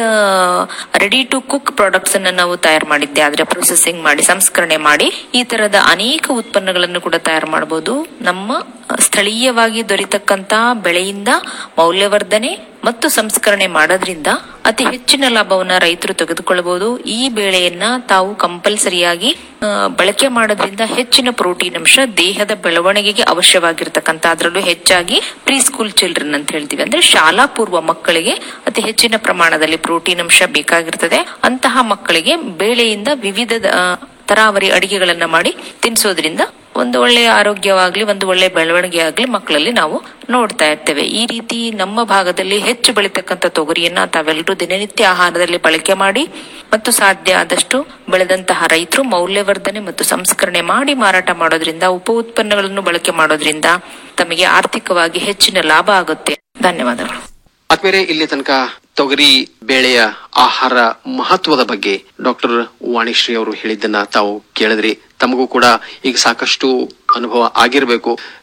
ರೆಡಿ ಟು ಕುಕ್ ಪ್ರಾಡಕ್ಟ್ಸ್ ಅನ್ನ ನಾವು ತಯಾರು ಮಾಡಿದ್ದೆ ಆದ್ರೆ ಪ್ರೊಸೆಸಿಂಗ್ ಮಾಡಿ ಸಂಸ್ಕರಣೆ ಮಾಡಿ ಈ ತರದ ಅನೇಕ ಉತ್ಪನ್ನಗಳನ್ನು ಕೂಡ ತಯಾರು ಮಾಡಬಹುದು ನಮ್ಮ ಸ್ಥಳೀಯವಾಗಿ ದೊರೆತಕ್ಕಂತ ಬೆಳೆಯಿಂದ ಮೌಲ್ಯವರ್ಧನೆ ಮತ್ತು ಸಂಸ್ಕರಣೆ ಮಾಡೋದ್ರಿಂದ ಅತಿ ಹೆಚ್ಚಿನ ಲಾಭವನ್ನ ರೈತರು ತೆಗೆದುಕೊಳ್ಳಬಹುದು ಈ ಬೇಳೆಯನ್ನ ತಾವು ಕಂಪಲ್ಸರಿಯಾಗಿ ಆ, ಬಳಕೆ ಮಾಡೋದ್ರಿಂದ ಹೆಚ್ಚಿನ ಪ್ರೋಟೀನ್ ಅಂಶ ದೇಹದ ಬೆಳವಣಿಗೆಗೆ ಅವಶ್ಯವಾಗಿರ್ತಕ್ಕಂಥ ಅದರಲ್ಲೂ ಹೆಚ್ಚಾಗಿ ಪ್ರೀ ಸ್ಕೂಲ್ ಚಿಲ್ಡ್ರನ್ ಅಂತ ಹೇಳ್ತೀವಿ ಅಂದ್ರೆ ಶಾಲಾ ಪೂರ್ವ ಮಕ್ಕಳಿಗೆ ಅತಿ ಹೆಚ್ಚಿನ ಪ್ರಮಾಣದಲ್ಲಿ ಪ್ರೋಟೀನ್ ಅಂಶ ಬೇಕಾಗಿರ್ತದೆ ಅಂತಹ ಮಕ್ಕಳಿಗೆ ಬೇಳೆಯಿಂದ ವಿವಿಧ ಆ, ತರಾವರಿ ಅಡಿಗೆಗಳನ್ನ ಮಾಡಿ ತಿನ್ನಿಸೋದ್ರಿಂದ ಒಂದು ಒಳ್ಳೆಯ ಆರೋಗ್ಯವಾಗ್ಲಿ ಒಂದು ಒಳ್ಳೆಯ ಬೆಳವಣಿಗೆ ಆಗ್ಲಿ ಮಕ್ಕಳಲ್ಲಿ ನಾವು ನೋಡ್ತಾ ಇರ್ತೇವೆ ಈ ರೀತಿ ನಮ್ಮ ಭಾಗದಲ್ಲಿ ಹೆಚ್ಚು ಬೆಳೀತಕ್ಕಂಥ ತೊಗರಿಯನ್ನ ತಾವೆಲ್ಲರೂ ದಿನನಿತ್ಯ ಆಹಾರದಲ್ಲಿ ಬಳಕೆ ಮಾಡಿ ಮತ್ತು ಸಾಧ್ಯ ಆದಷ್ಟು ಬೆಳೆದಂತಹ ರೈತರು ಮೌಲ್ಯವರ್ಧನೆ ಮತ್ತು ಸಂಸ್ಕರಣೆ ಮಾಡಿ ಮಾರಾಟ ಮಾಡೋದ್ರಿಂದ ಉಪ ಉತ್ಪನ್ನಗಳನ್ನು ಬಳಕೆ ಮಾಡೋದ್ರಿಂದ ತಮಗೆ ಆರ್ಥಿಕವಾಗಿ ಹೆಚ್ಚಿನ ಲಾಭ ಆಗುತ್ತೆ ಧನ್ಯವಾದಗಳು ಆದ್ಮೇಲೆ ಇಲ್ಲಿ ತನಕ ತೊಗರಿ ಬೇಳೆಯ ಆಹಾರ ಮಹತ್ವದ ಬಗ್ಗೆ ಡಾಕ್ಟರ್ ವಾಣಿಶ್ರೀ ಅವರು ಹೇಳಿದ್ದನ್ನ ತಾವು ಕೇಳಿದ್ರಿ ತಮಗೂ ಕೂಡ ಈಗ ಸಾಕಷ್ಟು ಅನುಭವ ಆಗಿರಬೇಕು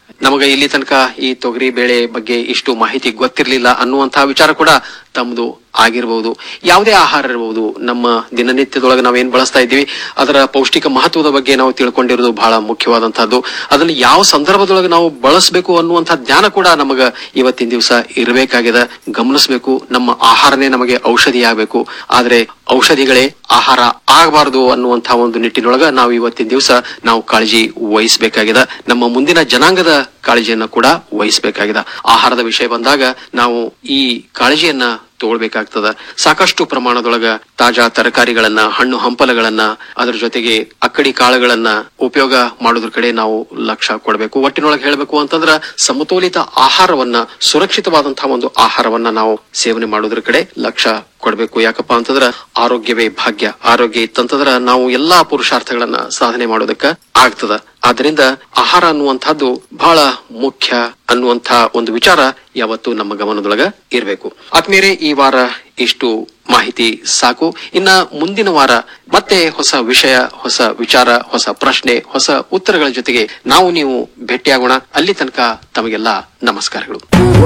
ನಮಗೆ ಇಲ್ಲಿ ತನಕ ಈ ತೊಗರಿ ಬೇಳೆ ಬಗ್ಗೆ ಇಷ್ಟು ಮಾಹಿತಿ ಗೊತ್ತಿರಲಿಲ್ಲ ಅನ್ನುವಂತಹ ವಿಚಾರ ಕೂಡ ತಮ್ಮದು ಆಗಿರಬಹುದು ಯಾವುದೇ ಆಹಾರ ಇರಬಹುದು ನಮ್ಮ ದಿನನಿತ್ಯದೊಳಗೆ ನಾವೇನ್ ಬಳಸ್ತಾ ಇದ್ದೀವಿ ಅದರ ಪೌಷ್ಟಿಕ ಮಹತ್ವದ ಬಗ್ಗೆ ನಾವು ತಿಳ್ಕೊಂಡಿರೋದು ಬಹಳ ಮುಖ್ಯವಾದಂತಹದ್ದು ಅದನ್ನು ಯಾವ ಸಂದರ್ಭದೊಳಗೆ ನಾವು ಬಳಸಬೇಕು ಅನ್ನುವಂತಹ ಜ್ಞಾನ ಕೂಡ ನಮಗ ಇವತ್ತಿನ ದಿವಸ ಇರಬೇಕಾಗಿದೆ ಗಮನಿಸಬೇಕು ನಮ್ಮ ಆಹಾರನೇ ನಮಗೆ ಔಷಧಿ ಆಗಬೇಕು ಆದ್ರೆ ಔಷಧಿಗಳೇ ಆಹಾರ ಆಗಬಾರದು ಅನ್ನುವಂತಹ ಒಂದು ನಿಟ್ಟಿನೊಳಗ ನಾವು ಇವತ್ತಿನ ದಿವಸ ನಾವು ಕಾಳಜಿ ವಹಿಸಬೇಕಾಗಿದೆ ನಮ್ಮ ಮುಂದಿನ ಜನಾಂಗದ ಕಾಳಜಿಯನ್ನ ಕೂಡ ವಹಿಸಬೇಕಾಗಿದೆ ಆಹಾರದ ವಿಷಯ ಬಂದಾಗ ನಾವು ಈ ಕಾಳಜಿಯನ್ನ ತಗೊಳ್ಬೇಕಾಗ್ತದ ಸಾಕಷ್ಟು ಪ್ರಮಾಣದೊಳಗ ತಾಜಾ ತರಕಾರಿಗಳನ್ನ ಹಣ್ಣು ಹಂಪಲಗಳನ್ನ ಅದರ ಜೊತೆಗೆ ಅಕ್ಕಡಿ ಕಾಳುಗಳನ್ನ ಉಪಯೋಗ ಮಾಡೋದ್ರ ಕಡೆ ನಾವು ಲಕ್ಷ್ಯ ಕೊಡಬೇಕು ಒಟ್ಟಿನೊಳಗೆ ಹೇಳಬೇಕು ಅಂತಂದ್ರ ಸಮತೋಲಿತ ಆಹಾರವನ್ನ ಸುರಕ್ಷಿತವಾದಂತಹ ಒಂದು ಆಹಾರವನ್ನ ನಾವು ಸೇವನೆ ಮಾಡೋದ್ರ ಕಡೆ ಲಕ್ಷ್ಯ ಕೊಡಬೇಕು ಯಾಕಪ್ಪ ಅಂತಂದ್ರ ಆರೋಗ್ಯವೇ ಭಾಗ್ಯ ಆರೋಗ್ಯ ಇತ್ತಂತಂದ್ರ ನಾವು ಎಲ್ಲಾ ಪುರುಷಾರ್ಥಗಳನ್ನ ಸಾಧನೆ ಮಾಡೋದಕ್ಕ ಆಗ್ತದ ಆದ್ರಿಂದ ಆಹಾರ ಅನ್ನುವಂಥದ್ದು ಬಹಳ ಮುಖ್ಯ ಅನ್ನುವಂಥ ಒಂದು ವಿಚಾರ ಯಾವತ್ತು ನಮ್ಮ ಗಮನದೊಳಗ ಇರಬೇಕು ಆದ್ಮೇಲೆ ಈ ವಾರ ಇಷ್ಟು ಮಾಹಿತಿ ಸಾಕು ಇನ್ನ ಮುಂದಿನ ವಾರ ಮತ್ತೆ ಹೊಸ ವಿಷಯ ಹೊಸ ವಿಚಾರ ಹೊಸ ಪ್ರಶ್ನೆ ಹೊಸ ಉತ್ತರಗಳ ಜೊತೆಗೆ ನಾವು ನೀವು ಭೇಟಿಯಾಗೋಣ ಅಲ್ಲಿ ತನಕ ತಮಗೆಲ್ಲ ನಮಸ್ಕಾರಗಳು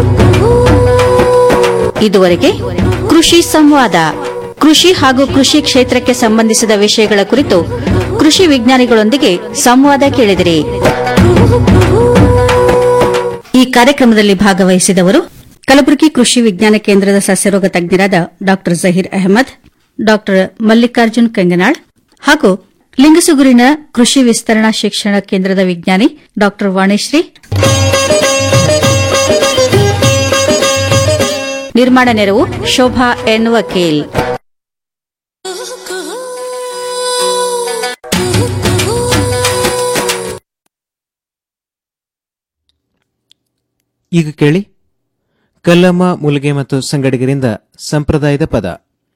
ಇದುವರೆಗೆ ಕೃಷಿ ಸಂವಾದ ಕೃಷಿ ಹಾಗೂ ಕೃಷಿ ಕ್ಷೇತ್ರಕ್ಕೆ ಸಂಬಂಧಿಸಿದ ವಿಷಯಗಳ ಕುರಿತು ಕೃಷಿ ವಿಜ್ಞಾನಿಗಳೊಂದಿಗೆ ಸಂವಾದ ಕೇಳಿದಿರಿ ಈ ಕಾರ್ಯಕ್ರಮದಲ್ಲಿ ಭಾಗವಹಿಸಿದವರು ಕಲಬುರಗಿ ಕೃಷಿ ವಿಜ್ಞಾನ ಕೇಂದ್ರದ ಸಸ್ಯರೋಗ ತಜ್ಞರಾದ ಡಾ ಜಹೀರ್ ಅಹಮದ್ ಡಾ ಮಲ್ಲಿಕಾರ್ಜುನ್ ಕಂಗನಾಳ್ ಹಾಗೂ ಲಿಂಗಸುಗೂರಿನ ಕೃಷಿ ವಿಸ್ತರಣಾ ಶಿಕ್ಷಣ ಕೇಂದ್ರದ ವಿಜ್ಞಾನಿ ಡಾ ವಾಣಿಶ್ರೀ ನಿರ್ಮಾಣ ನೆರವು ಶೋಭಾ ಎನ್ ವಕೀಲ್ ಈಗ ಕೇಳಿ ಕಲ್ಲಮ್ಮ ಮುಲಿಗೆ ಮತ್ತು ಸಂಗಡಿಗರಿಂದ ಸಂಪ್ರದಾಯದ ಪದ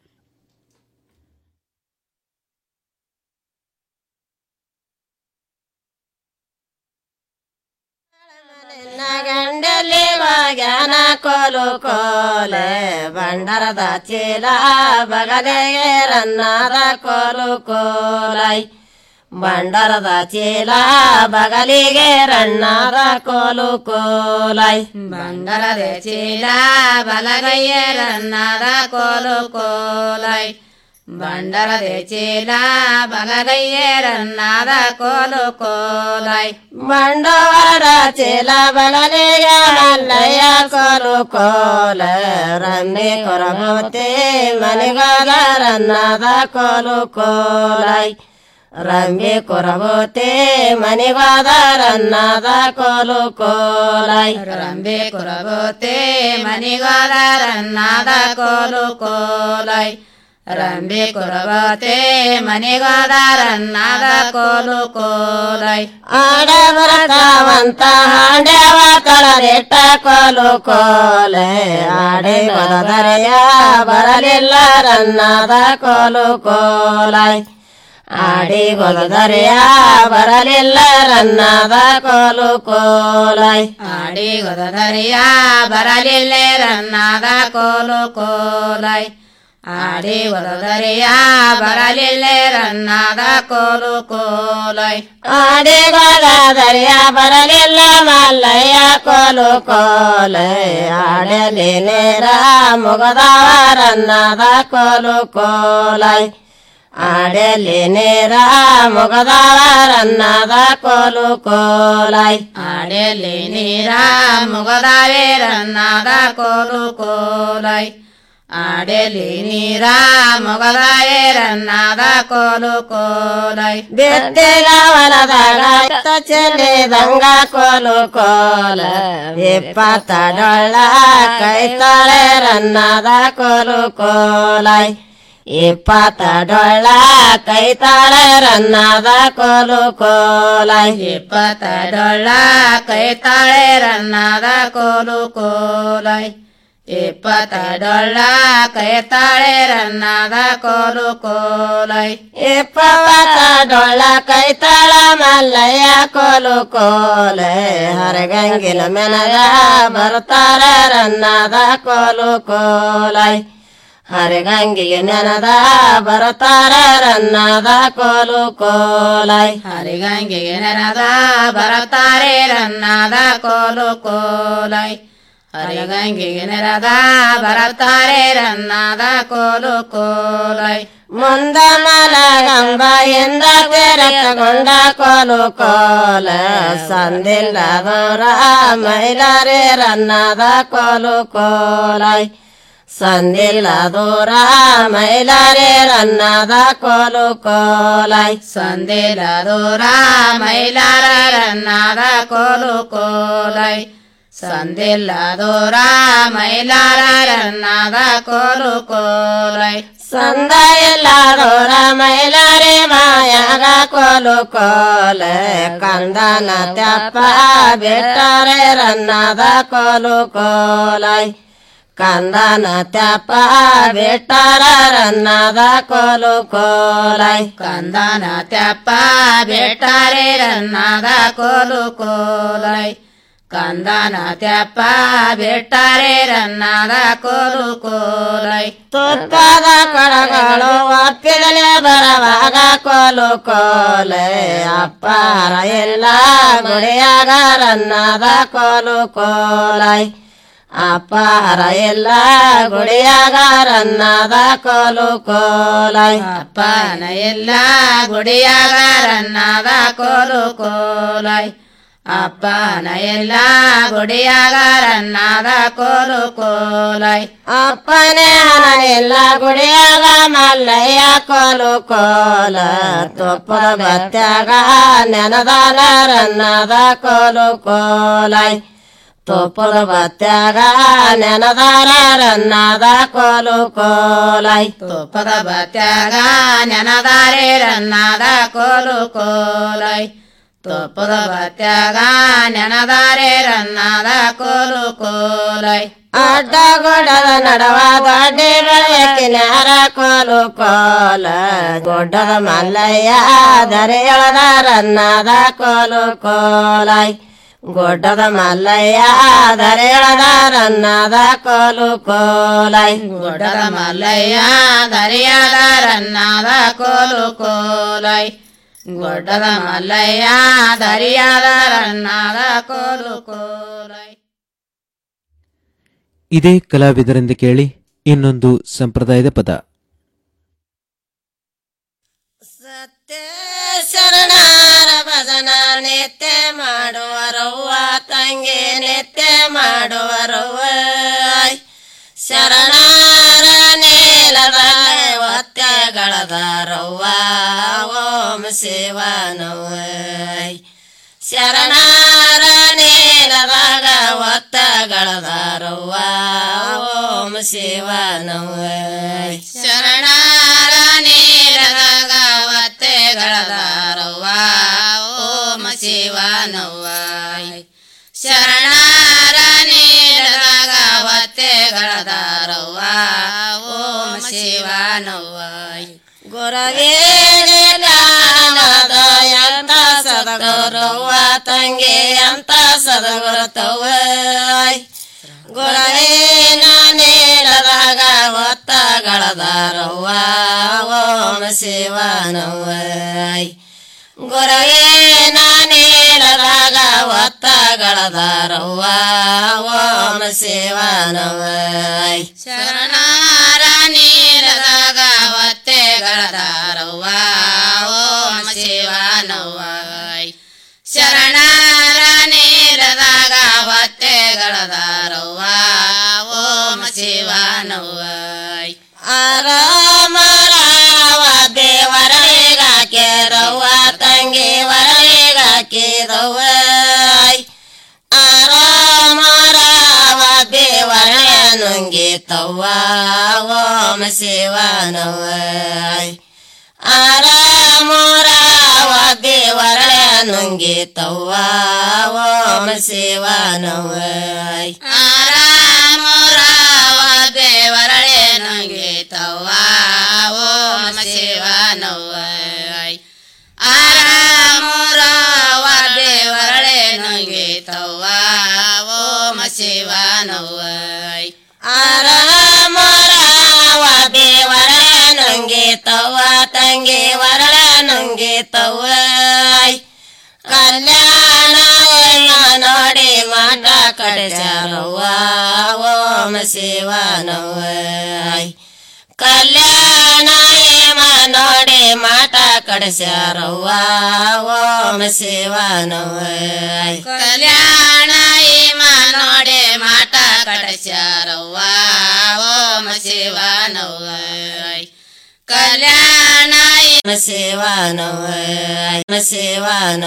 ಗಂಡಲಿ ವಾಗ್ಯಾನ ಕೋಲು ಕೋಲೆ ಬಂಡರದ ಚೀಲ ಬಗಲೆಗೆ ರನ್ನದ ಕೋಲು ಕೋಲೈ ಬಂಡರದ ಚೀಲ ಬಗಲಿಗೆ ರಣ್ಣದ ಕೋಲು ಕೋಲೈ ಬಂಡರದ ಚೀಲ ಬಲಗೈಯೇ ರನ್ನದ ಕೋಲು ಕೋಲೈ ಬಂಡರದ ಚೀಲ ಬಲಗೈಯೇ ರನ್ನದ ಕೋಲು ಕೋಲೈ ಬಂಡವಾರ ಚೀಲ ಬಗಲಿಗೆ ಮಲ್ಲಯ್ಯ ಕೋಲು ಕೋಲ ರನ್ನೆ ಕೊರಮತೆ ಮನೆಗಾಲ ರನ್ನದ ಕೋಲು ಕೋಲೈ ರಂಬೆ ಕೊರಬೋತೆ ಮನೆಗಾದ ರನ್ನದ ಕೋಲು ಕೋಲೈ ರಂಬೆ ಕೊರಬೋತೆ ಮನೆಗಾದ ರನ್ನದ ಕೋಲು ಕೋಲೈ ರಂಬೆ ಕೊರಬತೆ ಮನೆಗಾದ ರನ್ನದ ಕೋಲು ಕೋಲೈ ಆಡ ಬರತಾವಂತ ಹಾಂಡ್ಯವ ತಳರೆಟ್ಟ ಕೋಲು ಕೋಲೆ ಆಡೆ ಬರದರೆಯ ಬರಲಿಲ್ಲ ರನ್ನದ ಕೋಲು ಕೋಲೈ ಆಡಿ ಗೊಲದರೆಯ ಬರಲಿಲ್ಲ ರನ್ನದ ಕೋಲು ಕೋಲೈ ಆಡಿ ಗೊಲದರೆಯ ಬರಲಿಲ್ಲ ರನ್ನದ ಕೋಲು ಕೋಲೈ ಆಡಿ ಗೊಲದರೆಯ ಬರಲಿಲ್ಲ ರನ್ನದ ಕೋಲು ಕೋಲೈ ಆಡಿ ಗೊಲದರೆಯ ಬರಲಿಲ್ಲ ಮಲ್ಲಯ್ಯ ಕೋಲು ಕೋಲೈ ಆಡಲಿ ನೇರ ಮುಗದವ ರನ್ನದ ಕೋಲು ಕೋಲೈ ಆಡಲಿ ನೇರ ಮುಗದವರನ್ನದ ಕೋಲು ಕೋಲೈ ಆಡಲಿ ನೀರ ಮುಗದಾವೆ ರನ್ನದ ಕೋಲು ಕೋಲೈ ಆಡಲಿ ನೀರ ಮುಗದಾವೆ ರನ್ನದ ಕೋಲು ಕೋಲೈ ಬೆತ್ತಗವನದಾಗ ಚೆಲ್ಲಿದಂಗ ಕೋಲು ಕೋಲ ಇಪ್ಪತ್ತ ಡೊಳ್ಳ ಕೈತಾಳೆ ರನ್ನದ ಕೋಲು ಕೋಲೈ ಇಪ್ಪತ್ತ ಡೊಳ್ಳ ಕೈತಾಳ ರನ್ನದ ಕೋಲು ಕೋಲೈ ಇಪ್ಪತ್ತ ಡೊಳ್ಳ ಕೈತಾಳೆ ರನ್ನದ ಕೋಲು ಕೋಲೈ ಇಪ್ಪತ್ತ ಡೊಳ್ಳ ಕೈತಾಳೆ ರನ್ನದ ಕೋಲು ಕೋಲೈ ಇಪ್ಪತ್ತ ಡೊಳ್ಳ ಕೈತಾಳ ಮಲ್ಲಯ್ಯ ಕೋಲು ಕೋಲೆ ಹರಗಂಗಿನ ಮೆನಗ ಬರ್ತಾರ ರನ್ನದ ಕೋಲು ಕೋಲೈ ಹರಿಗಂಗಿಗೆ ನೆನದ ಬರತಾರ ರನ್ನದ ಕೋಲು ಕೋಲೈ ಹರಿಗಂಗಿಗೆ ನೆನದ ಬರತಾರೆ ರನ್ನದ ಕೋಲು ಕೋಲೈ ಹರಿಗಂಗಿಗೆ ನೆನದ ಬರತಾರೆ ರನ್ನದ ಕೋಲು ಕೋಲೈ ಮುಂದ ಮಲಗಂಬ ಎಂದ ತೆರಕೊಂಡ ಕೋಲು ಕೋಲ ಸಂದಿಲ್ಲದವರ ಮೈಲಾರೆ ರನ್ನದ ಕೋಲು ಕೋಲೈ ಸಂದಿಲ್ಲ ದೂರ ಮೈಲಾರೆ ರನ್ನದ ಕೋಲು ಕೋಲೈ ಸಂದಿಲ್ಲ ದೂರ ಮೈಲಾರ ರನ್ನದ ಕೋಲು ಕೋಲೈ ಸಂದಿಲ್ಲ ದೂರ ಮೈಲಾರ ರನ್ನದ ಕೋಲು ಕೋಲೈ ಸಂದ ಎಲ್ಲಾದೋರ ಮೈಲಾರೆ ಮಾಯಾಗ ಕೋಲು ಕೋಲ ಕಂದನ ತೆಪ್ಪ ಬಿಟ್ಟರೆ ರನ್ನದ ಕೋಲು ಕೋಲೈ ಕಂದನ ತೆಪ್ಪ ಬಿಟ್ಟರ ರನ್ನದ ಕೋಲು ಕೋಲೈ ಕಂದನ ತೆಪ್ಪ ಬಿಟ್ಟರೆ ರನ್ನದ ಕೋಲು ಕೋಲೈ ಕಂದನ ತೆಪ್ಪ ಬಿಟ್ಟರೆ ರನ್ನದ ಕೋಲು ಕೋಲೈ ತುಪ್ಪದ ಕೊಡಗಳು ಒಪ್ಪಿದಲೆ ಬರವಾಗ ಕೋಲು ಕೋಲೆ ಅಪ್ಪಾರ ಎಲ್ಲ ಗುಡಿಯಾಗ ರನ್ನದ ಕೋಲು ಕೋಲೈ ಅಪ್ಪಾರ ಎಲ್ಲ ಗುಡಿಯಾಗ ರನ್ನದ ಕೋಲು ಕೋಲೈ ಅಪ್ಪನ ಎಲ್ಲ ಗುಡಿಯಾಗ ರನ್ನದ ಕೋಲು ಕೋಲೈ ಅಪ್ಪನ ಎಲ್ಲ ಗುಡಿಯಾಗ ರನ್ನದ ಕೋಲು ಕೋಲೈ ಅಪ್ಪನೇ ಹಣನೆಲ್ಲ ಗುಡಿಯಾಗ ಮಲ್ಲಯ್ಯ ಕೋಲು ಕೋಲ ತುಪ್ಪದ ಬತ್ಯಾಗ ನೆನದಾನ ರನ್ನದ ಕೋಲು ಕೋಲೈ ತುಪ್ಪದ ಬತ್ಯಾಗ ನೆನದಾರ ರನ್ನದ ಕೋಲು ಕೋಲೈ ತುಪ್ಪದ ಬತ್ಯಾಗ ನೆನದಾರೆ ರನ್ನದ ಕೋಲು ಕೋಲೈ ತುಪ್ಪದ ಬತ್ಯಾಗ ನೆನದಾರೆ ರನ್ನದ ಕೋಲು ಕೋಲೈ ಅಡ್ಡ ಗೊಡ್ಡದ ನಡವ ದೊಡ್ಡ ಬೆಳಕಿನಾರ ಕೋಲು ಕೋಲ ಗೊಡ್ಡದ ಮಲ್ಲಯ್ಯ ದರೆಯಳದ ರನ್ನದ ಕೋಲು ಕೋಲೈ ಗೊಡ್ಡದ ಮಲ್ಲಯ್ಯ ದರೆಯಳದ ರನ್ನದ ಕೋಲು ಕೋಲೈ ಗೊಡ್ಡದ ಮಲ್ಲಯ್ಯ ದರೆಯದ ರನ್ನದ ಕೋಲು ಕೋಲೈ ಗೊಡ್ಡದ ಮಲ್ಲಯ್ಯ ದರಿಯಾದ ರನ್ನದ ಕೋಲು ಕೋಲೈ ಇದೇ ಕಲಾವಿದರಿಂದ ಕೇಳಿ ಇನ್ನೊಂದು ಸಂಪ್ರದಾಯದ ಪದ ಶರಣರ ಭಜನ ನಿತ್ಯ ಮಾಡುವರವ್ವ ತಂಗಿ ನಿತ್ಯ ಮಾಡುವರವ್ವ ಶರಣರ ನೀಲದ ಒತ್ತೆಗಳದಾರವ್ವ ಓಂ ಶಿವನವ್ವ ಶರಣರ ನೀಲದಾಗ ಒತ್ತಗಳದಾರವ್ವ ಓಂ ಶಿವನವ್ವ ಶರಣರ ನೀಲದಾಗ ಒತ್ತೆಗಳದಾರವ್ವ ಓಂ ಶಿವನವ್ವ ಶರಣರ ನೀಲದಾಗ ಒತ್ತೆಗಳದಾರವ್ವ ಓಂ ಶಿವನವ್ವ ಗುರವೇ ಜ್ಞಾನದ ಎಂತ ಸದಗುರವ್ವ ತಂಗಿ ಅಂತ ಸದಗುರತವ್ವ ಗುರವೇನ ನೀಡದಾಗ ಒತ್ತಗಳದಾರವ್ವ ಓಂ ಶಿವನವ್ವ ಗುರವೇನ ನೀಡದಾಗ ಒತ್ತಗಳದಾರವ್ವ ಓಂ ಶಿವನವ್ವ ಶರಣರ ನೀಡದಾಗ ಒತ್ತೆಗಳದಾರವ್ವ ಓಂ ಶಿವನವ್ವ ಶರಣರ ನೀಡದಾಗ ಒತ್ತೆಗಳದಾರವ್ವ ಓಂ ಶಿವನವ್ವ ಆರಾಮರಾವ ದೇವರಗಾಕೆರವ್ವ ತಂಗಿ ವರಗಾಕಿದವ್ವ ಆರಾಮರಾವ ದೇವರ ನುಂಗಿತವ್ವ ಓಂ ಶಿವನವ್ವ ಆರಾಮರಾವ ದೇವರ ನುಂಗಿತವ್ವ ಓಂ ಶಿವನವ್ವ ಆರಾಮರಾವ ದೇವರಳೆ ನುಂಗಿತವ್ವ ಓಂ ಶಿವನವ್ವ ಆರಾಮರಾವ ದೇವರಳೆ ನುಂಗಿತವ್ವ ಓಂ ಶಿವನವ್ವ ಆರಾಮರಾವ ಕಟಚಾರವ್ವ ಓಂ ಶಿವನವ್ವ ಕಲ್ಯಾಣ ಹೇಮ ನೋಡಿ ಮಾಟ ಕಡಸ್ಯಾರವ್ವ ಓಂ ಶಿವನವ್ವ ಕಲ್ಯಾಣ ಹೇಮ ನೋಡಿ ಮಾಟ ಕಡಸ್ಯಾರವ್ವ ಓಂ ಶಿವನವ್ವ ಕಲ್ಯಾಣ ಹೇಮ ಶಿವನವ್ವ ಶಿವನ